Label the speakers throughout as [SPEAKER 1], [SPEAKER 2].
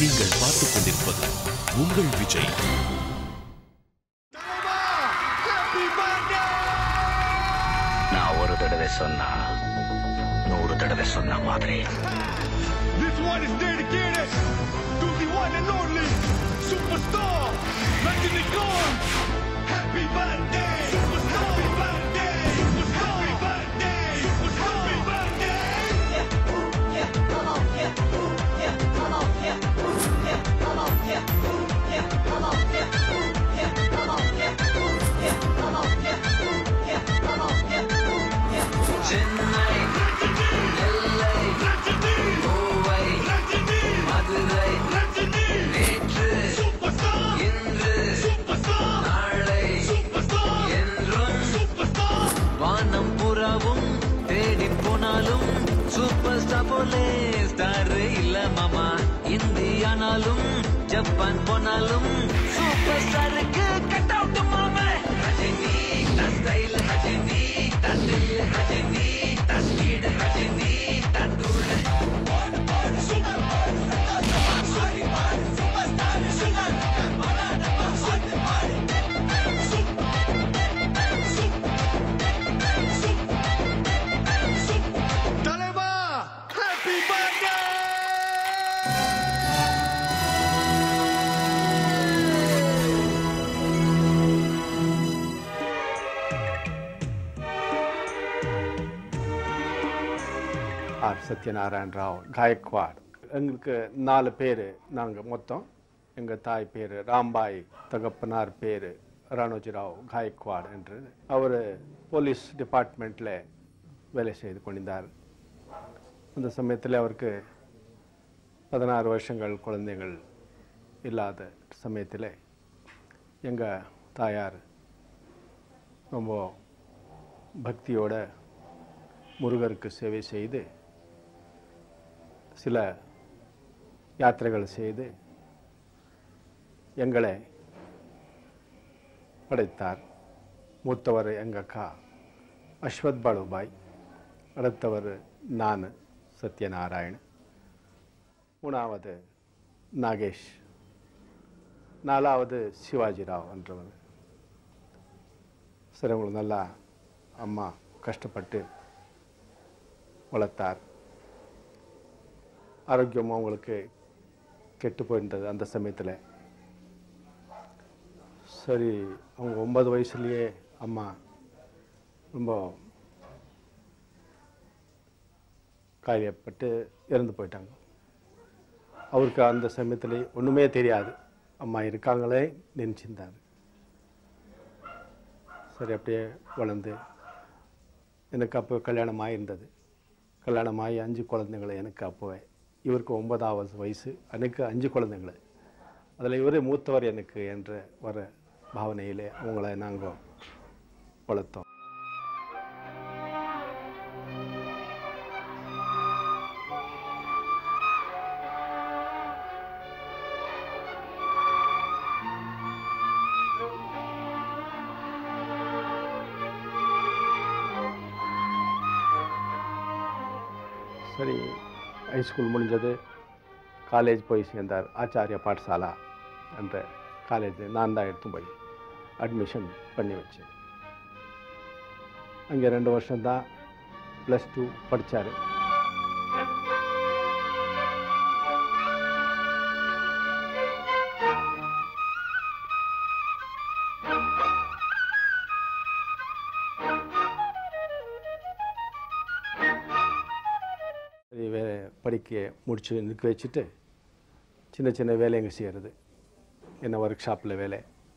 [SPEAKER 1] நீங்கள் பார்த்துக் கொண்டிருப்பது உங்கள் விஜய்
[SPEAKER 2] நான் ஒரு தடவை சொன்னா நூறு தடவை சொன்ன மாதிரி
[SPEAKER 3] This one is dedicated to the one and only superstar, Anthony Gone. Happy birthday, superstar. Happy birthday, superstar. Happy birthday, superstar. Happy birthday.
[SPEAKER 4] வானம் புறாவும் தேடி போனாலும் சூப்பர் ஸ்டார் போலே ஸ்டார் இல்ல மாமா இந்தியானாலும் ஜப்பான் போனாலும் சூப்பர் ஸ்டாருக்கு கட் அவுட் மாமா ரஜினி தன் ஸ்டைல் ரஜினி தன் தில் ரஜினி தன் ஸ்பீட் ரஜினி தன் தூள்
[SPEAKER 3] Taleba, happy birthday!
[SPEAKER 5] R Satyanarayana Rao Gaikwad எங்களுக்கு நாலு பேர் நாங்கள் மொத்தம் எங்கள் தாய் பேர் ராம்பாய் தகப்பனார் பேர் ராணோஜிராவ் காயக்வாட் என்று அவர் போலீஸ் டிபார்ட்மெண்ட்டில் வேலை செய்து கொண்டிருந்தார் அந்த சமயத்தில் அவருக்கு பதினாறு வருஷங்கள் குழந்தைகள் இல்லாத சமயத்தில் எங்கள் தாயார் ரொம்ப பக்தியோட முருகருக்கு சேவை செய்து சில யாத்திரைகள் செய்து எங்களை படைத்தார் மூத்தவர் எங்கள் அக்கா அஸ்வத் பாலுபாய் அடுத்தவர் நான் சத்யநாராயண் மூணாவது நாகேஷ் நாலாவது சிவாஜிராவ் என்றவர் சரி உங்களுக்கு நல்லா அம்மா கஷ்டப்பட்டு வளர்த்தார் ஆரோக்கியமும் அவங்களுக்கு கெட்டு போயிருந்தது அந்த சமயத்தில் சரி அவங்க ஒன்பது வயசுலேயே அம்மா ரொம்ப காயப்பட்டு இறந்து போயிட்டாங்க அவருக்கு அந்த சமயத்தில் ஒன்றுமே தெரியாது அம்மா இருக்காங்களே நினச்சிருந்தார் சரி அப்படியே வளர்ந்து எனக்கு அப்போ கல்யாணம் ஆகியிருந்தது கல்யாணம் ஆகி அஞ்சு குழந்தைங்களை எனக்கு அப்போவே இவருக்கு ஒன்பதாவது வயசு எனக்கு அஞ்சு குழந்தைங்களை அதில் இவரே மூத்தவர் எனக்கு என்ற வர பாவனையிலே அவங்கள நாங்கள் வளர்த்தோம் சரி ஹைஸ்கூல் முடிஞ்சது காலேஜ் போய் சேர்ந்தார் ஆச்சாரிய பாடசாலா என்ற காலேஜ் நான் தான் எடுத்து போய் அட்மிஷன் பண்ணி வச்சேன் அங்கே ரெண்டு வருஷம்தான் ப்ளஸ் டூ படித்தார் சரி வே படிக்க முடிச்சு நிற்க வச்சுட்டு சின்ன சின்ன வேலைங்க செய்கிறது என்ன ஒர்க் ஷாப்பில் வேலை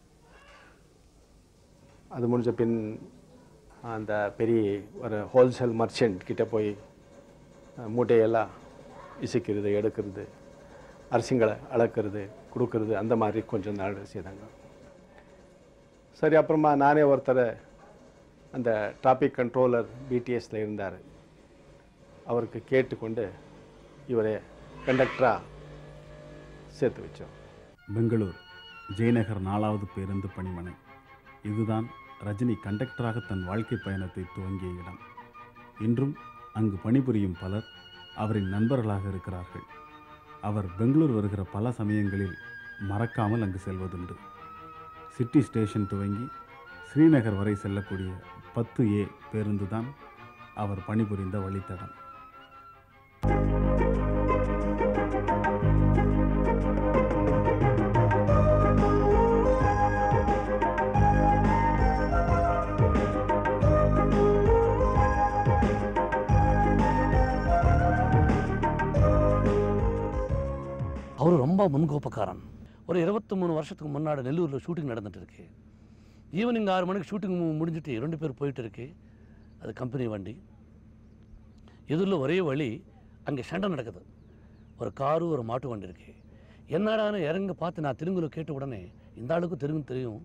[SPEAKER 5] அது முடிஞ்ச பின் அந்த பெரிய ஒரு ஹோல்சேல் மர்ச்சன்ட் கிட்ட போய் அஹ், மூட்டையெல்லாம் இசைக்கிறது எடுக்கிறது அரிசிங்களை அளக்கிறது கொடுக்கறது அந்த மாதிரி கொஞ்சம் நாள் செய்தாங்க சரி அப்புறமா நானே ஒருத்தரை அந்த டிராஃபிக் கண்ட்ரோலர் பிடிஎஸ்ல இருந்தார் அவருக்கு கேட்டுக்கொண்டு இவரை கண்டக்டராக சேர்த்து வச்சோம்
[SPEAKER 6] பெங்களூர் ஜெயநகர் நாலாவது பேருந்து பணிமனை இதுதான் ரஜினி கண்டக்டராக தன் வாழ்க்கை பயணத்தை துவங்கிய இடம் இன்றும் அங்கு பணிபுரியும் பலர் அவரின் நண்பர்களாக இருக்கிறார்கள் அவர் பெங்களூர் வருகிற பல சமயங்களில் மறக்காமல் அங்கு செல்வதுண்டு சிட்டி ஸ்டேஷன் துவங்கி ஸ்ரீநகர் வரை செல்லக்கூடிய பத்து ஏ பேருந்து தான் அவர் பணிபுரிந்த வழித்தடம்
[SPEAKER 7] அவர் ரொம்ப முன்கோப்பக்காரன் ஒரு இருபத்தி மூணு வருஷத்துக்கு முன்னாடி நெல்லூரில் ஷூட்டிங் நடந்துட்டு இருக்கு ஈவினிங் ஆறு மணிக்கு ஷூட்டிங் முடிஞ்சிட்டு ரெண்டு பேர் போயிட்டு இருக்கு அது கம்பெனி வண்டி எதிரில் ஒரே வழி அங்கே சண்டை நடக்குது ஒரு காரு ஒரு மாட்டு வண்டி இருக்கு என்னடான்னு இறங்க பார்த்து நான் தெலுங்குல கேட்ட உடனே இந்த ஆளுக்கு தெலுங்கு தெரியும்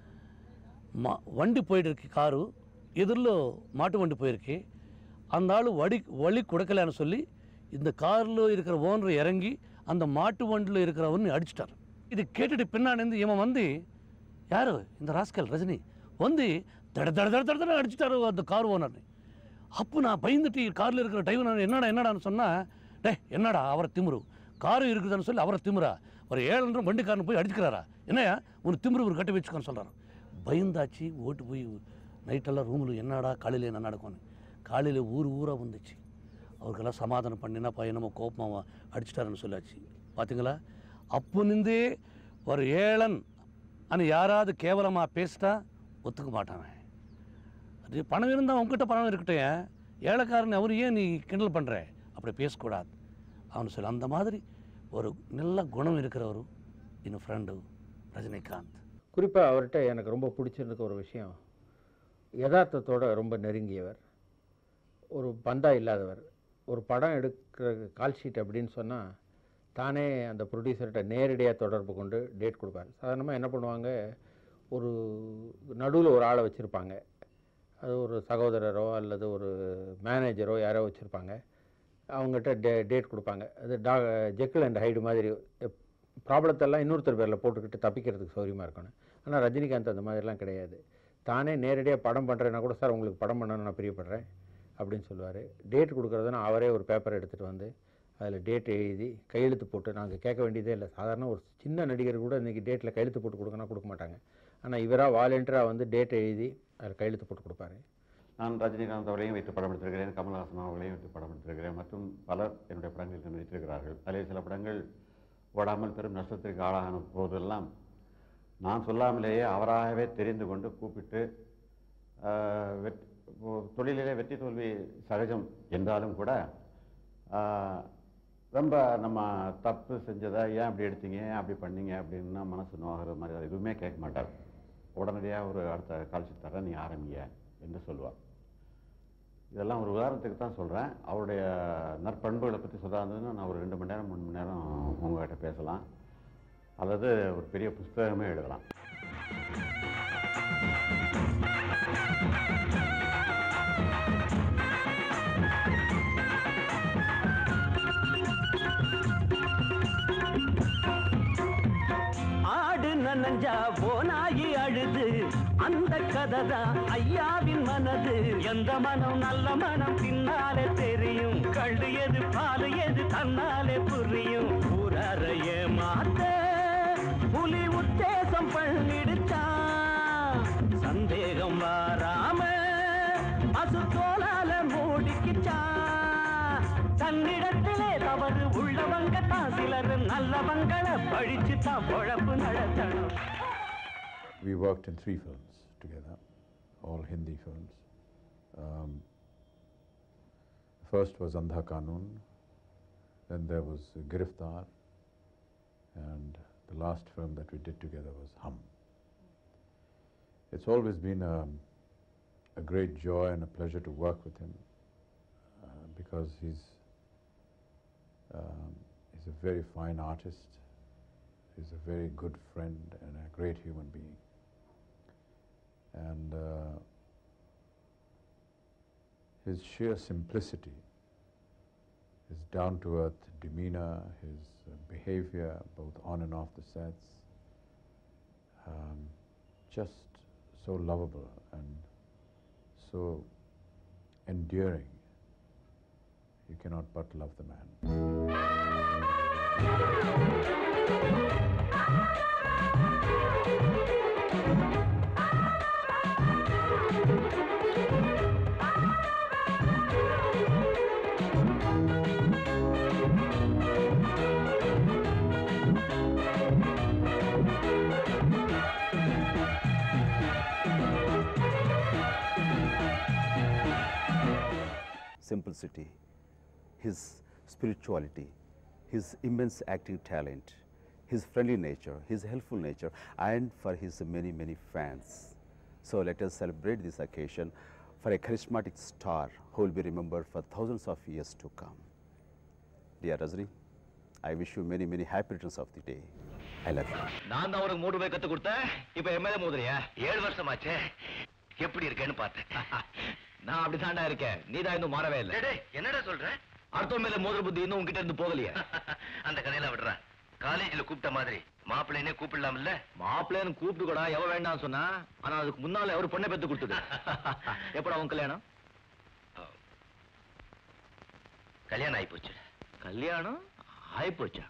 [SPEAKER 7] மா வண்டி போயிட்டு இருக்கு காரு எதிரில் மாட்டு வண்டி போயிருக்கு அந்த ஆள் வடி வழி கொடுக்கலன்னு சொல்லி இந்த காரில் இருக்கிற ஓனர் இறங்கி அந்த மாட்டு வண்டியில் இருக்கிறவன் அடிச்சிட்டார் இது கேட்டுட்டு பின்னாடி இவன் வந்து யாரு இந்த ராஸ்கல் ரஜினி வந்து தட தட தட தட தட அடிச்சிட்டாரு அந்த கார் ஓனர் அப்போ நான் பயந்துட்டு காரில் இருக்கிற டிரைவர் நான் என்னடா என்னடான்னு சொன்னால் டே என்னடா அவரை திமிரு காரு இருக்குதுன்னு சொல்லி அவரை திமிரா ஒரு ஏழு வண்டிக்காரன் போய் அடிச்சுக்கிறாரா என்னையா உன் திமிரு ஒரு கட்டி வச்சுக்கோன்னு சொல்கிறாரு பயந்தாச்சு ஓட்டு போய் நைட்டெல்லாம் ரூமில் என்னடா காலையில் என்ன நடக்கும்னு காலையில் ஊர் ஊராக வந்துச்சு அவருக்கெல்லாம் சமாதானம் பண்ணினா பையனமோ கோப்பமாக அடிச்சிட்டாருன்னு சொல்லாச்சு பார்த்தீங்களா அப்போ நின்றே ஒரு ஏழன் ஆனால் யாராவது கேவலமாக பேசிட்டா ஒத்துக்க மாட்டான் அது பணம் இருந்தால் உங்ககிட்ட பணம் இருக்கட்டும் ஏழைக்காரன் அவர் ஏன் நீ கிண்டல் பண்ணுற அப்படி பேசக்கூடாது அவனு சொல்லி அந்த மாதிரி ஒரு நல்ல குணம் இருக்கிறவர் இன்னும் ஃப்ரெண்டு ரஜினிகாந்த்
[SPEAKER 8] குறிப்பாக அவர்கிட்ட எனக்கு ரொம்ப பிடிச்சிருக்க ஒரு விஷயம் யதார்த்தத்தோட ரொம்ப நெருங்கியவர் ஒரு பந்தா இல்லாதவர் ஒரு படம் எடுக்கிற கால் ஷீட் அப்படின்னு சொன்னால் தானே அந்த ப்ரொடியூசர்கிட்ட நேரடியாக தொடர்பு கொண்டு டேட் கொடுப்பார் சாதாரணமாக என்ன பண்ணுவாங்க ஒரு நடுவில் ஒரு ஆளை வச்சுருப்பாங்க அது ஒரு சகோதரரோ அல்லது ஒரு மேனேஜரோ யாரோ வச்சுருப்பாங்க அவங்ககிட்ட டே டேட் கொடுப்பாங்க அது டா ஜெக்கிள் அண்ட் ஹைடு மாதிரி ப்ராப்ளத்தெல்லாம் இன்னொருத்தர் பேரில் போட்டுக்கிட்டு தப்பிக்கிறதுக்கு சௌரியமாக இருக்கணும் ஆனால் ரஜினிகாந்த் அந்த மாதிரிலாம் கிடையாது தானே நேரடியாக படம் பண்ணுறேன்னா கூட சார் உங்களுக்கு படம் பண்ணணும்னு நான் பிரியப்படுறேன் அப்படின்னு சொல்லுவார் டேட் கொடுக்குறதுனா அவரே ஒரு பேப்பர் எடுத்துகிட்டு வந்து அதில் டேட் எழுதி கையெழுத்து போட்டு நாங்கள் கேட்க வேண்டியதே இல்லை சாதாரண ஒரு சின்ன நடிகர் கூட இன்றைக்கி டேட்டில் கையெழுத்து போட்டு கொடுக்கனா கொடுக்க மாட்டாங்க ஆனால் இவராக வாலண்டியராக வந்து டேட் எழுதி அதில் கையெழுத்து போட்டு கொடுப்பாரு
[SPEAKER 9] நான் ரஜினிகாந்த் அவர்களையும் வைத்து படம் எடுத்திருக்கிறேன் கமல்ஹாசன் அவர்களையும் வைத்து படம் எடுத்திருக்கிறேன் மற்றும் பலர் என்னுடைய படங்களில் நடித்திருக்கிறார்கள் அதில் சில படங்கள் ஓடாமல் பெரும் நஷ்டத்திற்கு ஆளான போதெல்லாம் நான் சொல்லாமலேயே அவராகவே தெரிந்து கொண்டு கூப்பிட்டு ஆஹ், வெட் இப்போ தொழிலிலே வெற்றி தோல்வி சகஜம் என்றாலும் கூட ஆஹ், ரொம்ப நம்ம தப்பு செஞ்சதை ஏன் அப்படி எடுத்தீங்க ஏன் அப்படி பண்ணீங்க அப்படின்னா மனசு நோகிற மாதிரி அது எதுவுமே கேட்க மாட்டார் உடனடியாக ஒரு அடுத்த கால்ஷீட் தரேன் நீ ஆரம்பிங்க என்று சொல்லுவார் இதெல்லாம் ஒரு உதாரணத்துக்கு தான் சொல்கிறேன் அவருடைய நற்பண்புகளை பற்றி சொல்லாததுன்னா நான் ஒரு ரெண்டு மணி நேரம் மூணு மணி நேரம் உங்கள்கிட்ட பேசலாம் அல்லது ஒரு பெரிய புஸ்தகமே எழுதலாம்
[SPEAKER 4] ஆடு நனஞ்சா போனாயி அழுது அந்த கதைதான் ஐயாவின் மனது எந்த மனம் நல்ல மனம் பின்னாலே தெரியும் கள்ளு எது பாலு எது தன்னாலே புரியும் ஊரறைய மாத்த புலி உத்தேசம் பண்ணிடுச்சான் சந்தேகம் வராம பசுத்தோலால மூடிக்கிச்சான் தன்னிடத்திலே தவறு உள்ளவங்க தான் சிலர் நல்லவங்களை பழிச்சு தான் பொழப்பு நடத்தணும்
[SPEAKER 10] We worked in three films together, all Hindi films. Um, the first was Andha Kanun, then there was Giriftar, and the last film that we did together was Hum. It's always been a, a great joy and a pleasure to work with him uh, because he's um, he's a very fine artist. He's a very good friend and a great human being. And uh, his sheer simplicity, his down to earth demeanor, his uh, behavior, both on and off the sets, um, just so lovable and so endearing. You cannot but love the man.
[SPEAKER 11] simplicity, his spirituality, his immense acting talent, his friendly nature, his helpful nature, and for his many, many fans. So let us celebrate this occasion for a charismatic star who will be remembered for thousands of years to come. Dear Rajni, I wish you many, many happy returns of the day. I love you.
[SPEAKER 2] நான் தான் உனக்கு மூடு போய் கத்து கொடுத்தேன் இப்ப என் மேல மோதுறியா ஏழு வருஷம் ஆச்சே எப்படி இருக்கேன்னு பார்த்தேன் நான் அப்படிதான்டா இருக்கேன் நீ தான் இன்னும் மாறவே இல்லை என்னடா சொல்ற அர்த்தம் மேல மோதிர புத்தி இன்னும் உன்கிட்ட இருந்து போகலையா அந்த கதையில விடுறா காலேஜ்ல கூப்பிட்ட மாதிரி மாப்பிள்ளைனே கூப்பிடலாம்ல மாப்பிள்ளைன்னு கூப்பிட்டு கூட எவ வேண்டாம் சொன்னா ஆனா அதுக்கு முன்னால ஒரு பொண்ணை பெத்து கொடுத்தது எப்படா உன் கல்யாணம் கல்யாணம் ஆயிப்போச்சு கல்யாணம் ஆயிப்போச்சா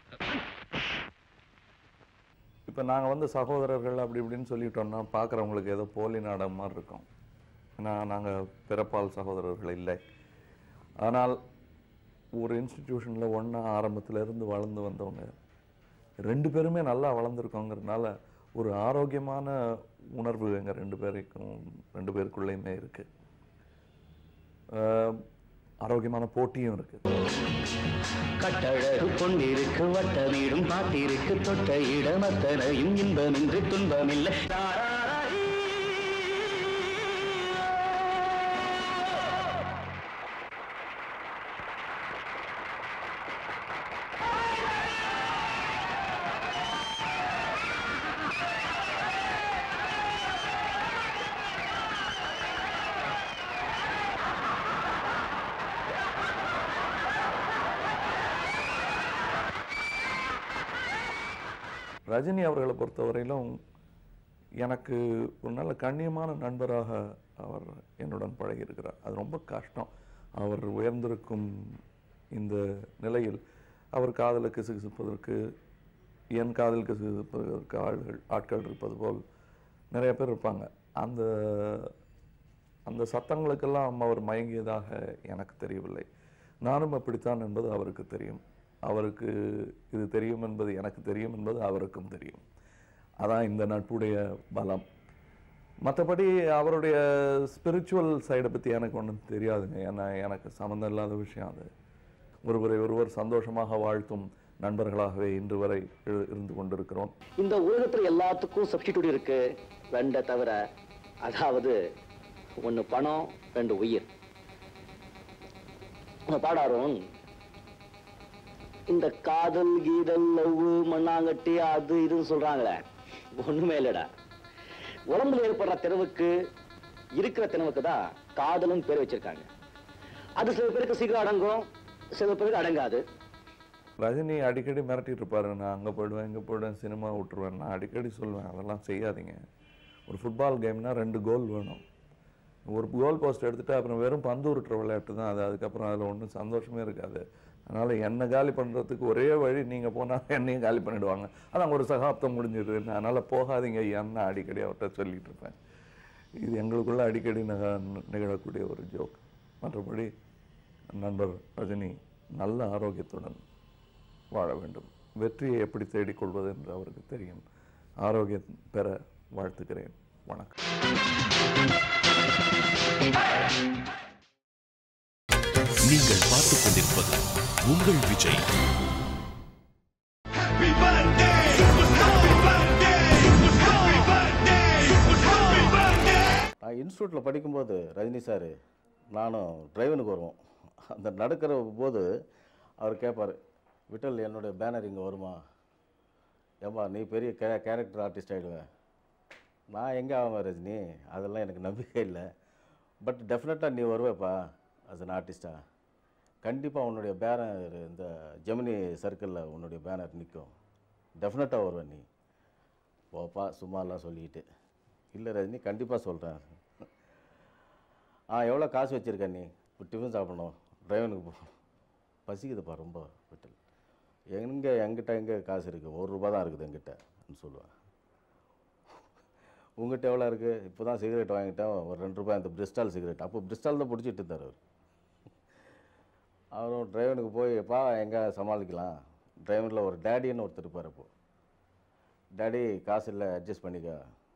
[SPEAKER 12] இப்போ நாங்கள் வந்து சகோதரர்கள் அப்படி இப்படின்னு சொல்லிட்டோம்னா பார்க்குறவங்களுக்கு ஏதோ போலி நாடகம் மாதிரி இருக்கும் ஏன்னா நாங்கள் பிறப்பால் சகோதரர்கள் இல்லை ஆனால் ஒரு இன்ஸ்டிடியூஷனில் ஒன்றா ஆரம்பத்துல-இருந்து வளர்ந்து வந்தவங்க ரெண்டு பேருமே நல்லா வளர்ந்துருக்கோங்கிறதுனால ஒரு ஆரோக்கியமான உணர்வு எங்கள் ரெண்டு பேருக்கும் ரெண்டு பேருக்குள்ளேயுமே இருக்குது ஆரோக்கியமான போட்டியும் இருக்குது
[SPEAKER 13] கட்டழகு பொன்னிருக்கு வட்ட வீடும் பாட்டிருக்கு தொட்ட இடமத்தனையும் இன்பமின்றி துன்பமில்லை
[SPEAKER 12] ரஜினி அவர்களை பொறுத்தவரையிலும் எனக்கு ஒரு நல்ல கண்ணியமான நண்பராக அவர் என்னுடன் பழகியிருக்கிறார் அது ரொம்ப கஷ்டம் அவர் உயர்ந்திருக்கும் இந்த நிலையில் அவர் காதலுக்கு சிகிச்சைப்பதற்கு என் காதலுக்கு சிகிச்சைப்பதற்கு ஆள்கள் ஆட்கள் இருப்பது போல் நிறைய பேர் இருப்பாங்க அந்த அந்த சத்தங்களுக்கெல்லாம் அவர் மயங்கியதாக எனக்கு தெரியவில்லை நானும் அப்படித்தான் என்பது அவருக்கு தெரியும் அவருக்கு இது தெரியும் என்பது எனக்கு தெரியும் என்பது அவருக்கும் தெரியும் அதான் இந்த நட்புடைய பலம் மற்றபடி அவருடைய ஸ்பிரிச்சுவல் சைடை பற்றி எனக்கு ஒன்றும் தெரியாதுங்க ஏன்னா எனக்கு சம்மந்தம் இல்லாத விஷயம் அது ஒருவரை ஒருவர் சந்தோஷமாக வாழ்த்தும் நண்பர்களாகவே இன்று வரை இரு- இருந்து கொண்டிருக்கிறோம்
[SPEAKER 13] இந்த உலகத்துல எல்லாத்துக்கும் சப்ஸ்டிடியூட் இருக்கு ரெண்டை தவிர அதாவது ஒண்ணு பணம் ரெண்டு உயிர் உங்க பாடாரோன் இந்த காதல் கீதல் லவ் மண்ணாங்கட்டி அது இதுன்னு சொல்றாங்களே ஒண்ணுமே இல்லடா உடம்புல ஏற்படுற திறவுக்கு இருக்கிற திறவுக்கு தான் காதலும் பேர் வச்சிருக்காங்க அது சில பேருக்கு சீக்கிரம் அடங்கும் சில பேருக்கு அடங்காது
[SPEAKER 12] ரஜினி அடிக்கடி மிரட்டிட்டு இருப்பாரு நான் அங்கே போயிடுவேன் இங்கே போயிடுவேன் சினிமா விட்டுருவேன் நான் அடிக்கடி சொல்லுவேன் அதெல்லாம் செய்யாதீங்க ஒரு ஃபுட்பால் கேம்னா ரெண்டு கோல் வேணும் ஒரு கோல் போஸ்ட் எடுத்துட்டு அப்புறம் வெறும் பந்து உருட்டுற விளையாட்டு தான் அது அதுக்கப்புறம் அதில் ஒன்றும் சந்தோஷமே இருக்காது அதனால் என்னை காலி பண்ணுறதுக்கு ஒரே வழி நீங்கள் போனால் என்னையும் காலி பண்ணிடுவாங்க அதான் ஒரு சகாப்தம் முடிஞ்சிடுது அதனால் போகாதீங்க என்ன அடிக்கடி அவர்கிட்ட சொல்லிட்டு இருப்பேன் இது எங்களுக்குள்ள அடிக்கடி நக நிகழக்கூடிய ஒரு ஜோக் மற்றபடி நண்பர் ரஜினி நல்ல ஆரோக்கியத்துடன் வாழ வேண்டும் வெற்றியை எப்படி தேடிக்கொள்வது என்று அவருக்கு தெரியும் ஆரோக்கியம் பெற வாழ்த்துக்கிறேன் வணக்கம்
[SPEAKER 1] நீங்கள் பார்த்துக் கொண்டிருப்பது உங்கள் Vijay
[SPEAKER 3] Happy birthday, superstar. Happy birthday, superstar. Happy birthday, superstar. Happy birthday.
[SPEAKER 14] நான் இன்ஸ்டியூட்டில் படிக்கும்போது ரஜினி சார் நானும் டிரைவனுக்கு வருவோம் அந்த நடக்கிற போது அவர் கேட்பார் விட்டல் என்னுடைய பேனர் இங்கே வருமா ஏம்பா நீ பெரிய கே கேரக்டர் ஆர்டிஸ்ட் ஆகிடுவேன் நான் எங்கே ஆவேன் ரஜினி அதெல்லாம் எனக்கு நம்பிக்கை இல்லை பட் டெஃபினட்டாக நீ வருவேப்பா as an ஆர்டிஸ்டா கண்டிப்பாக உன்னுடைய பேனர் இந்த ஜெமினி சர்க்கிளில் உன்னுடைய பேனர் நிற்கும் டெஃபினட்டாக வருவேன் நீ போப்பா சும்மாலாம் சொல்லிக்கிட்டு இல்லை ரஜினி கண்டிப்பாக சொல்கிறேன் ஆ எவ்வளோ காசு வச்சுருக்க நீ இப்போ டிஃபன் சாப்பிடணும் டிரைவனுக்கு போ பசிக்குதுப்பா ரொம்ப விட்டல் எங்கே என்கிட்ட எங்கே காசு இருக்குது ஒரு ரூபா தான் இருக்குது என்கிட்டன்னு சொல்லுவேன் உங்ககிட்ட எவ்வளோ இருக்குது இப்போ தான் சிகரெட் வாங்கிட்டேன் ஒரு ரெண்டு ரூபாய் அந்த பிரிஸ்டால் சிகரெட் அப்போ பிரிஸ்டால் தான் பிடிச்சிட்டு இருந்தார் அவர் அவரும் டிரைவனுக்கு போய் எப்பா எங்கே சமாளிக்கலாம் டிரைவரில் ஒரு டேடின்னு ஒருத்தர் இருப்பார் அப்போ டேடி காசு இல்லை அட்ஜஸ்ட் பண்ணிக்க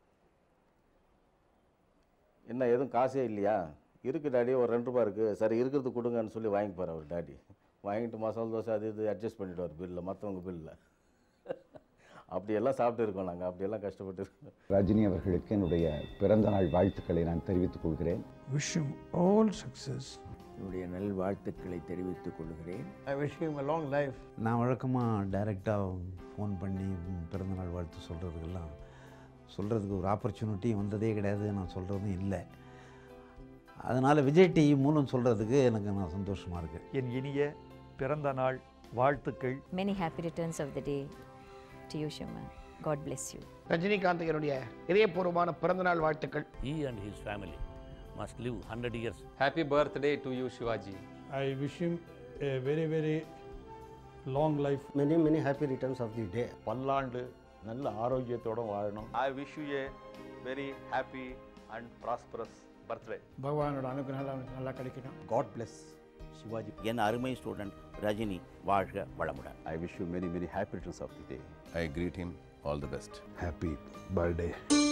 [SPEAKER 14] என்ன எதுவும் காசே இல்லையா இருக்குது டாடி ஒரு ரெண்டு ரூபா இருக்குது சரி இருக்கிறது கொடுங்கன்னு சொல்லி வாங்கிப்பார் அவர் டாடி வாங்கிட்டு மசாலா தோசை அது இது அட்ஜஸ்ட் பண்ணிவிடுவார் பில்லில் மற்றவங்க பில்லில் அப்படியெல்லாம் சாப்பிட்டு இருக்கோம் நாங்கள் அப்படியெல்லாம் கஷ்டப்பட்டு இருக்கோம்
[SPEAKER 15] ரஜினி அவர்களுக்கு என்னுடைய பிறந்த நாள் வாழ்த்துக்களை நான் தெரிவித்துக் கொள்கிறேன்
[SPEAKER 16] Wish him all success.
[SPEAKER 17] என்னுடைய நல்வாழ்த்துக்களை தெரிவித்துக் கொள்கிறேன்
[SPEAKER 16] I wish him a long life.
[SPEAKER 18] நான் வழக்கமாக டைரெக்டாக ஃபோன் பண்ணி பிறந்தநாள் வாழ்த்து சொல்கிறதுக்கெல்லாம் சொல்கிறதுக்கு ஒரு ஆப்பர்ச்சுனிட்டி வந்ததே கிடையாது நான் சொல்கிறதும் இல்லை அதனால் விஜய் டிவி மூலம் சொல்கிறதுக்கு எனக்கு நான் சந்தோஷமாக இருக்குது
[SPEAKER 19] என் இனிய பிறந்த நாள் வாழ்த்துக்கள்
[SPEAKER 20] Many happy returns of the day to you, Shima. God bless you.
[SPEAKER 21] Rajinikanth என்னுடைய இதயபூர்வமான பிறந்தநாள் வாழ்த்துக்கள்
[SPEAKER 7] He and his family must live 100 years.
[SPEAKER 22] Happy birthday to you, Shivaji.
[SPEAKER 16] I wish him a very, very long life.
[SPEAKER 23] Many, many happy returns of the day.
[SPEAKER 9] பல்லாண்டு நல்ல ஆரோக்கியத்தோட வாழணும்
[SPEAKER 24] I wish you a very happy and prosperous birthday.
[SPEAKER 16] பகவானோட அனுகிரகம் அவனுக்கு நல்லா கிடைக்கணும்
[SPEAKER 11] God plus Sivaji என் அருமை student Rajini வாழ்க வளமுடன் I wish you many many happy returns of the day
[SPEAKER 1] I greet him all the best.
[SPEAKER 10] Happy birthday.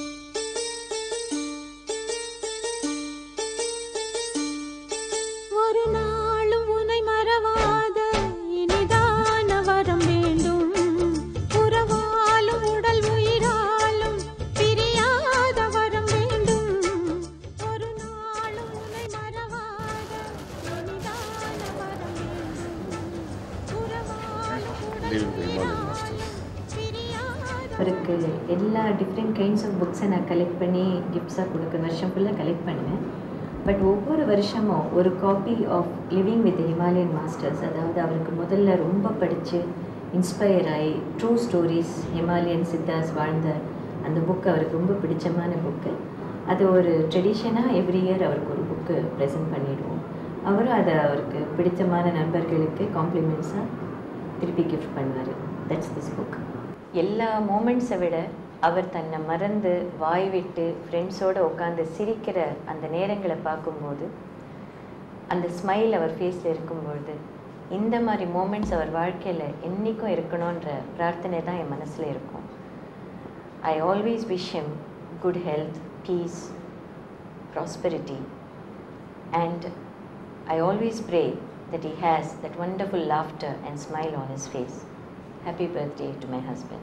[SPEAKER 25] ஒரு நாளும் உன்னை மறவாத இனிதான வரம் வேண்டும் உறவாலும் உடல் உயிராலும் பிரியாத வரம் வேண்டும் ஒரு நாளும் உன்னை மறவாத இனிதான வரம் வேண்டும் உறவாலும் உடல் உயிராலும்
[SPEAKER 20] அவருக்கு எல்லா டிஃப்ரெண்ட் கைண்ட்ஸ் ஆஃப் புக்ஸை நான் கலெக்ட் பண்ணி கிஃப்ட்ஸாக கொடுக்க வருஷம் ஃபுல்லாக கலெக்ட் பண்ணுவேன் பட் ஒவ்வொரு வருஷமும் ஒரு copy of living with Himalayan masters அதாவது அவருக்கு முதல்ல ரொம்ப படித்து இன்ஸ்பயர் ஆகி ட்ரூ ஸ்டோரிஸ் ஹிமாலயன் சித்தாஸ் வாழ்ந்த அந்த புக் அவருக்கு ரொம்ப பிடிச்சமான புக்கு அது ஒரு ட்ரெடிஷனாக எவ்ரி இயர் அவருக்கு ஒரு புக்கு ப்ரெசென்ட் பண்ணிடுவோம் அவரும் அதை அவருக்கு பிடித்தமான நண்பர்களுக்கு காம்ப்ளிமெண்ட்ஸாக திருப்பி கிஃப்ட் பண்ணுவார் தட்ஸ் திஸ் புக் எல்லா மூமெண்ட்ஸை விட அவர் தன்னை மறந்து வாய் விட்டு ஃப்ரெண்ட்ஸோடு உட்காந்து சிரிக்கிற அந்த நேரங்களை பார்க்கும்போது அந்த ஸ்மைல் அவர் ஃபேஸில் இருக்கும்பொழுது இந்த மாதிரி மூமெண்ட்ஸ் அவர் வாழ்க்கையில் என்றைக்கும் இருக்கணுன்ற பிரார்த்தனை தான் என் மனசில் இருக்கும் I always wish him good health peace prosperity and I always pray that he has that wonderful laughter and smile on his face. Happy birthday to my husband.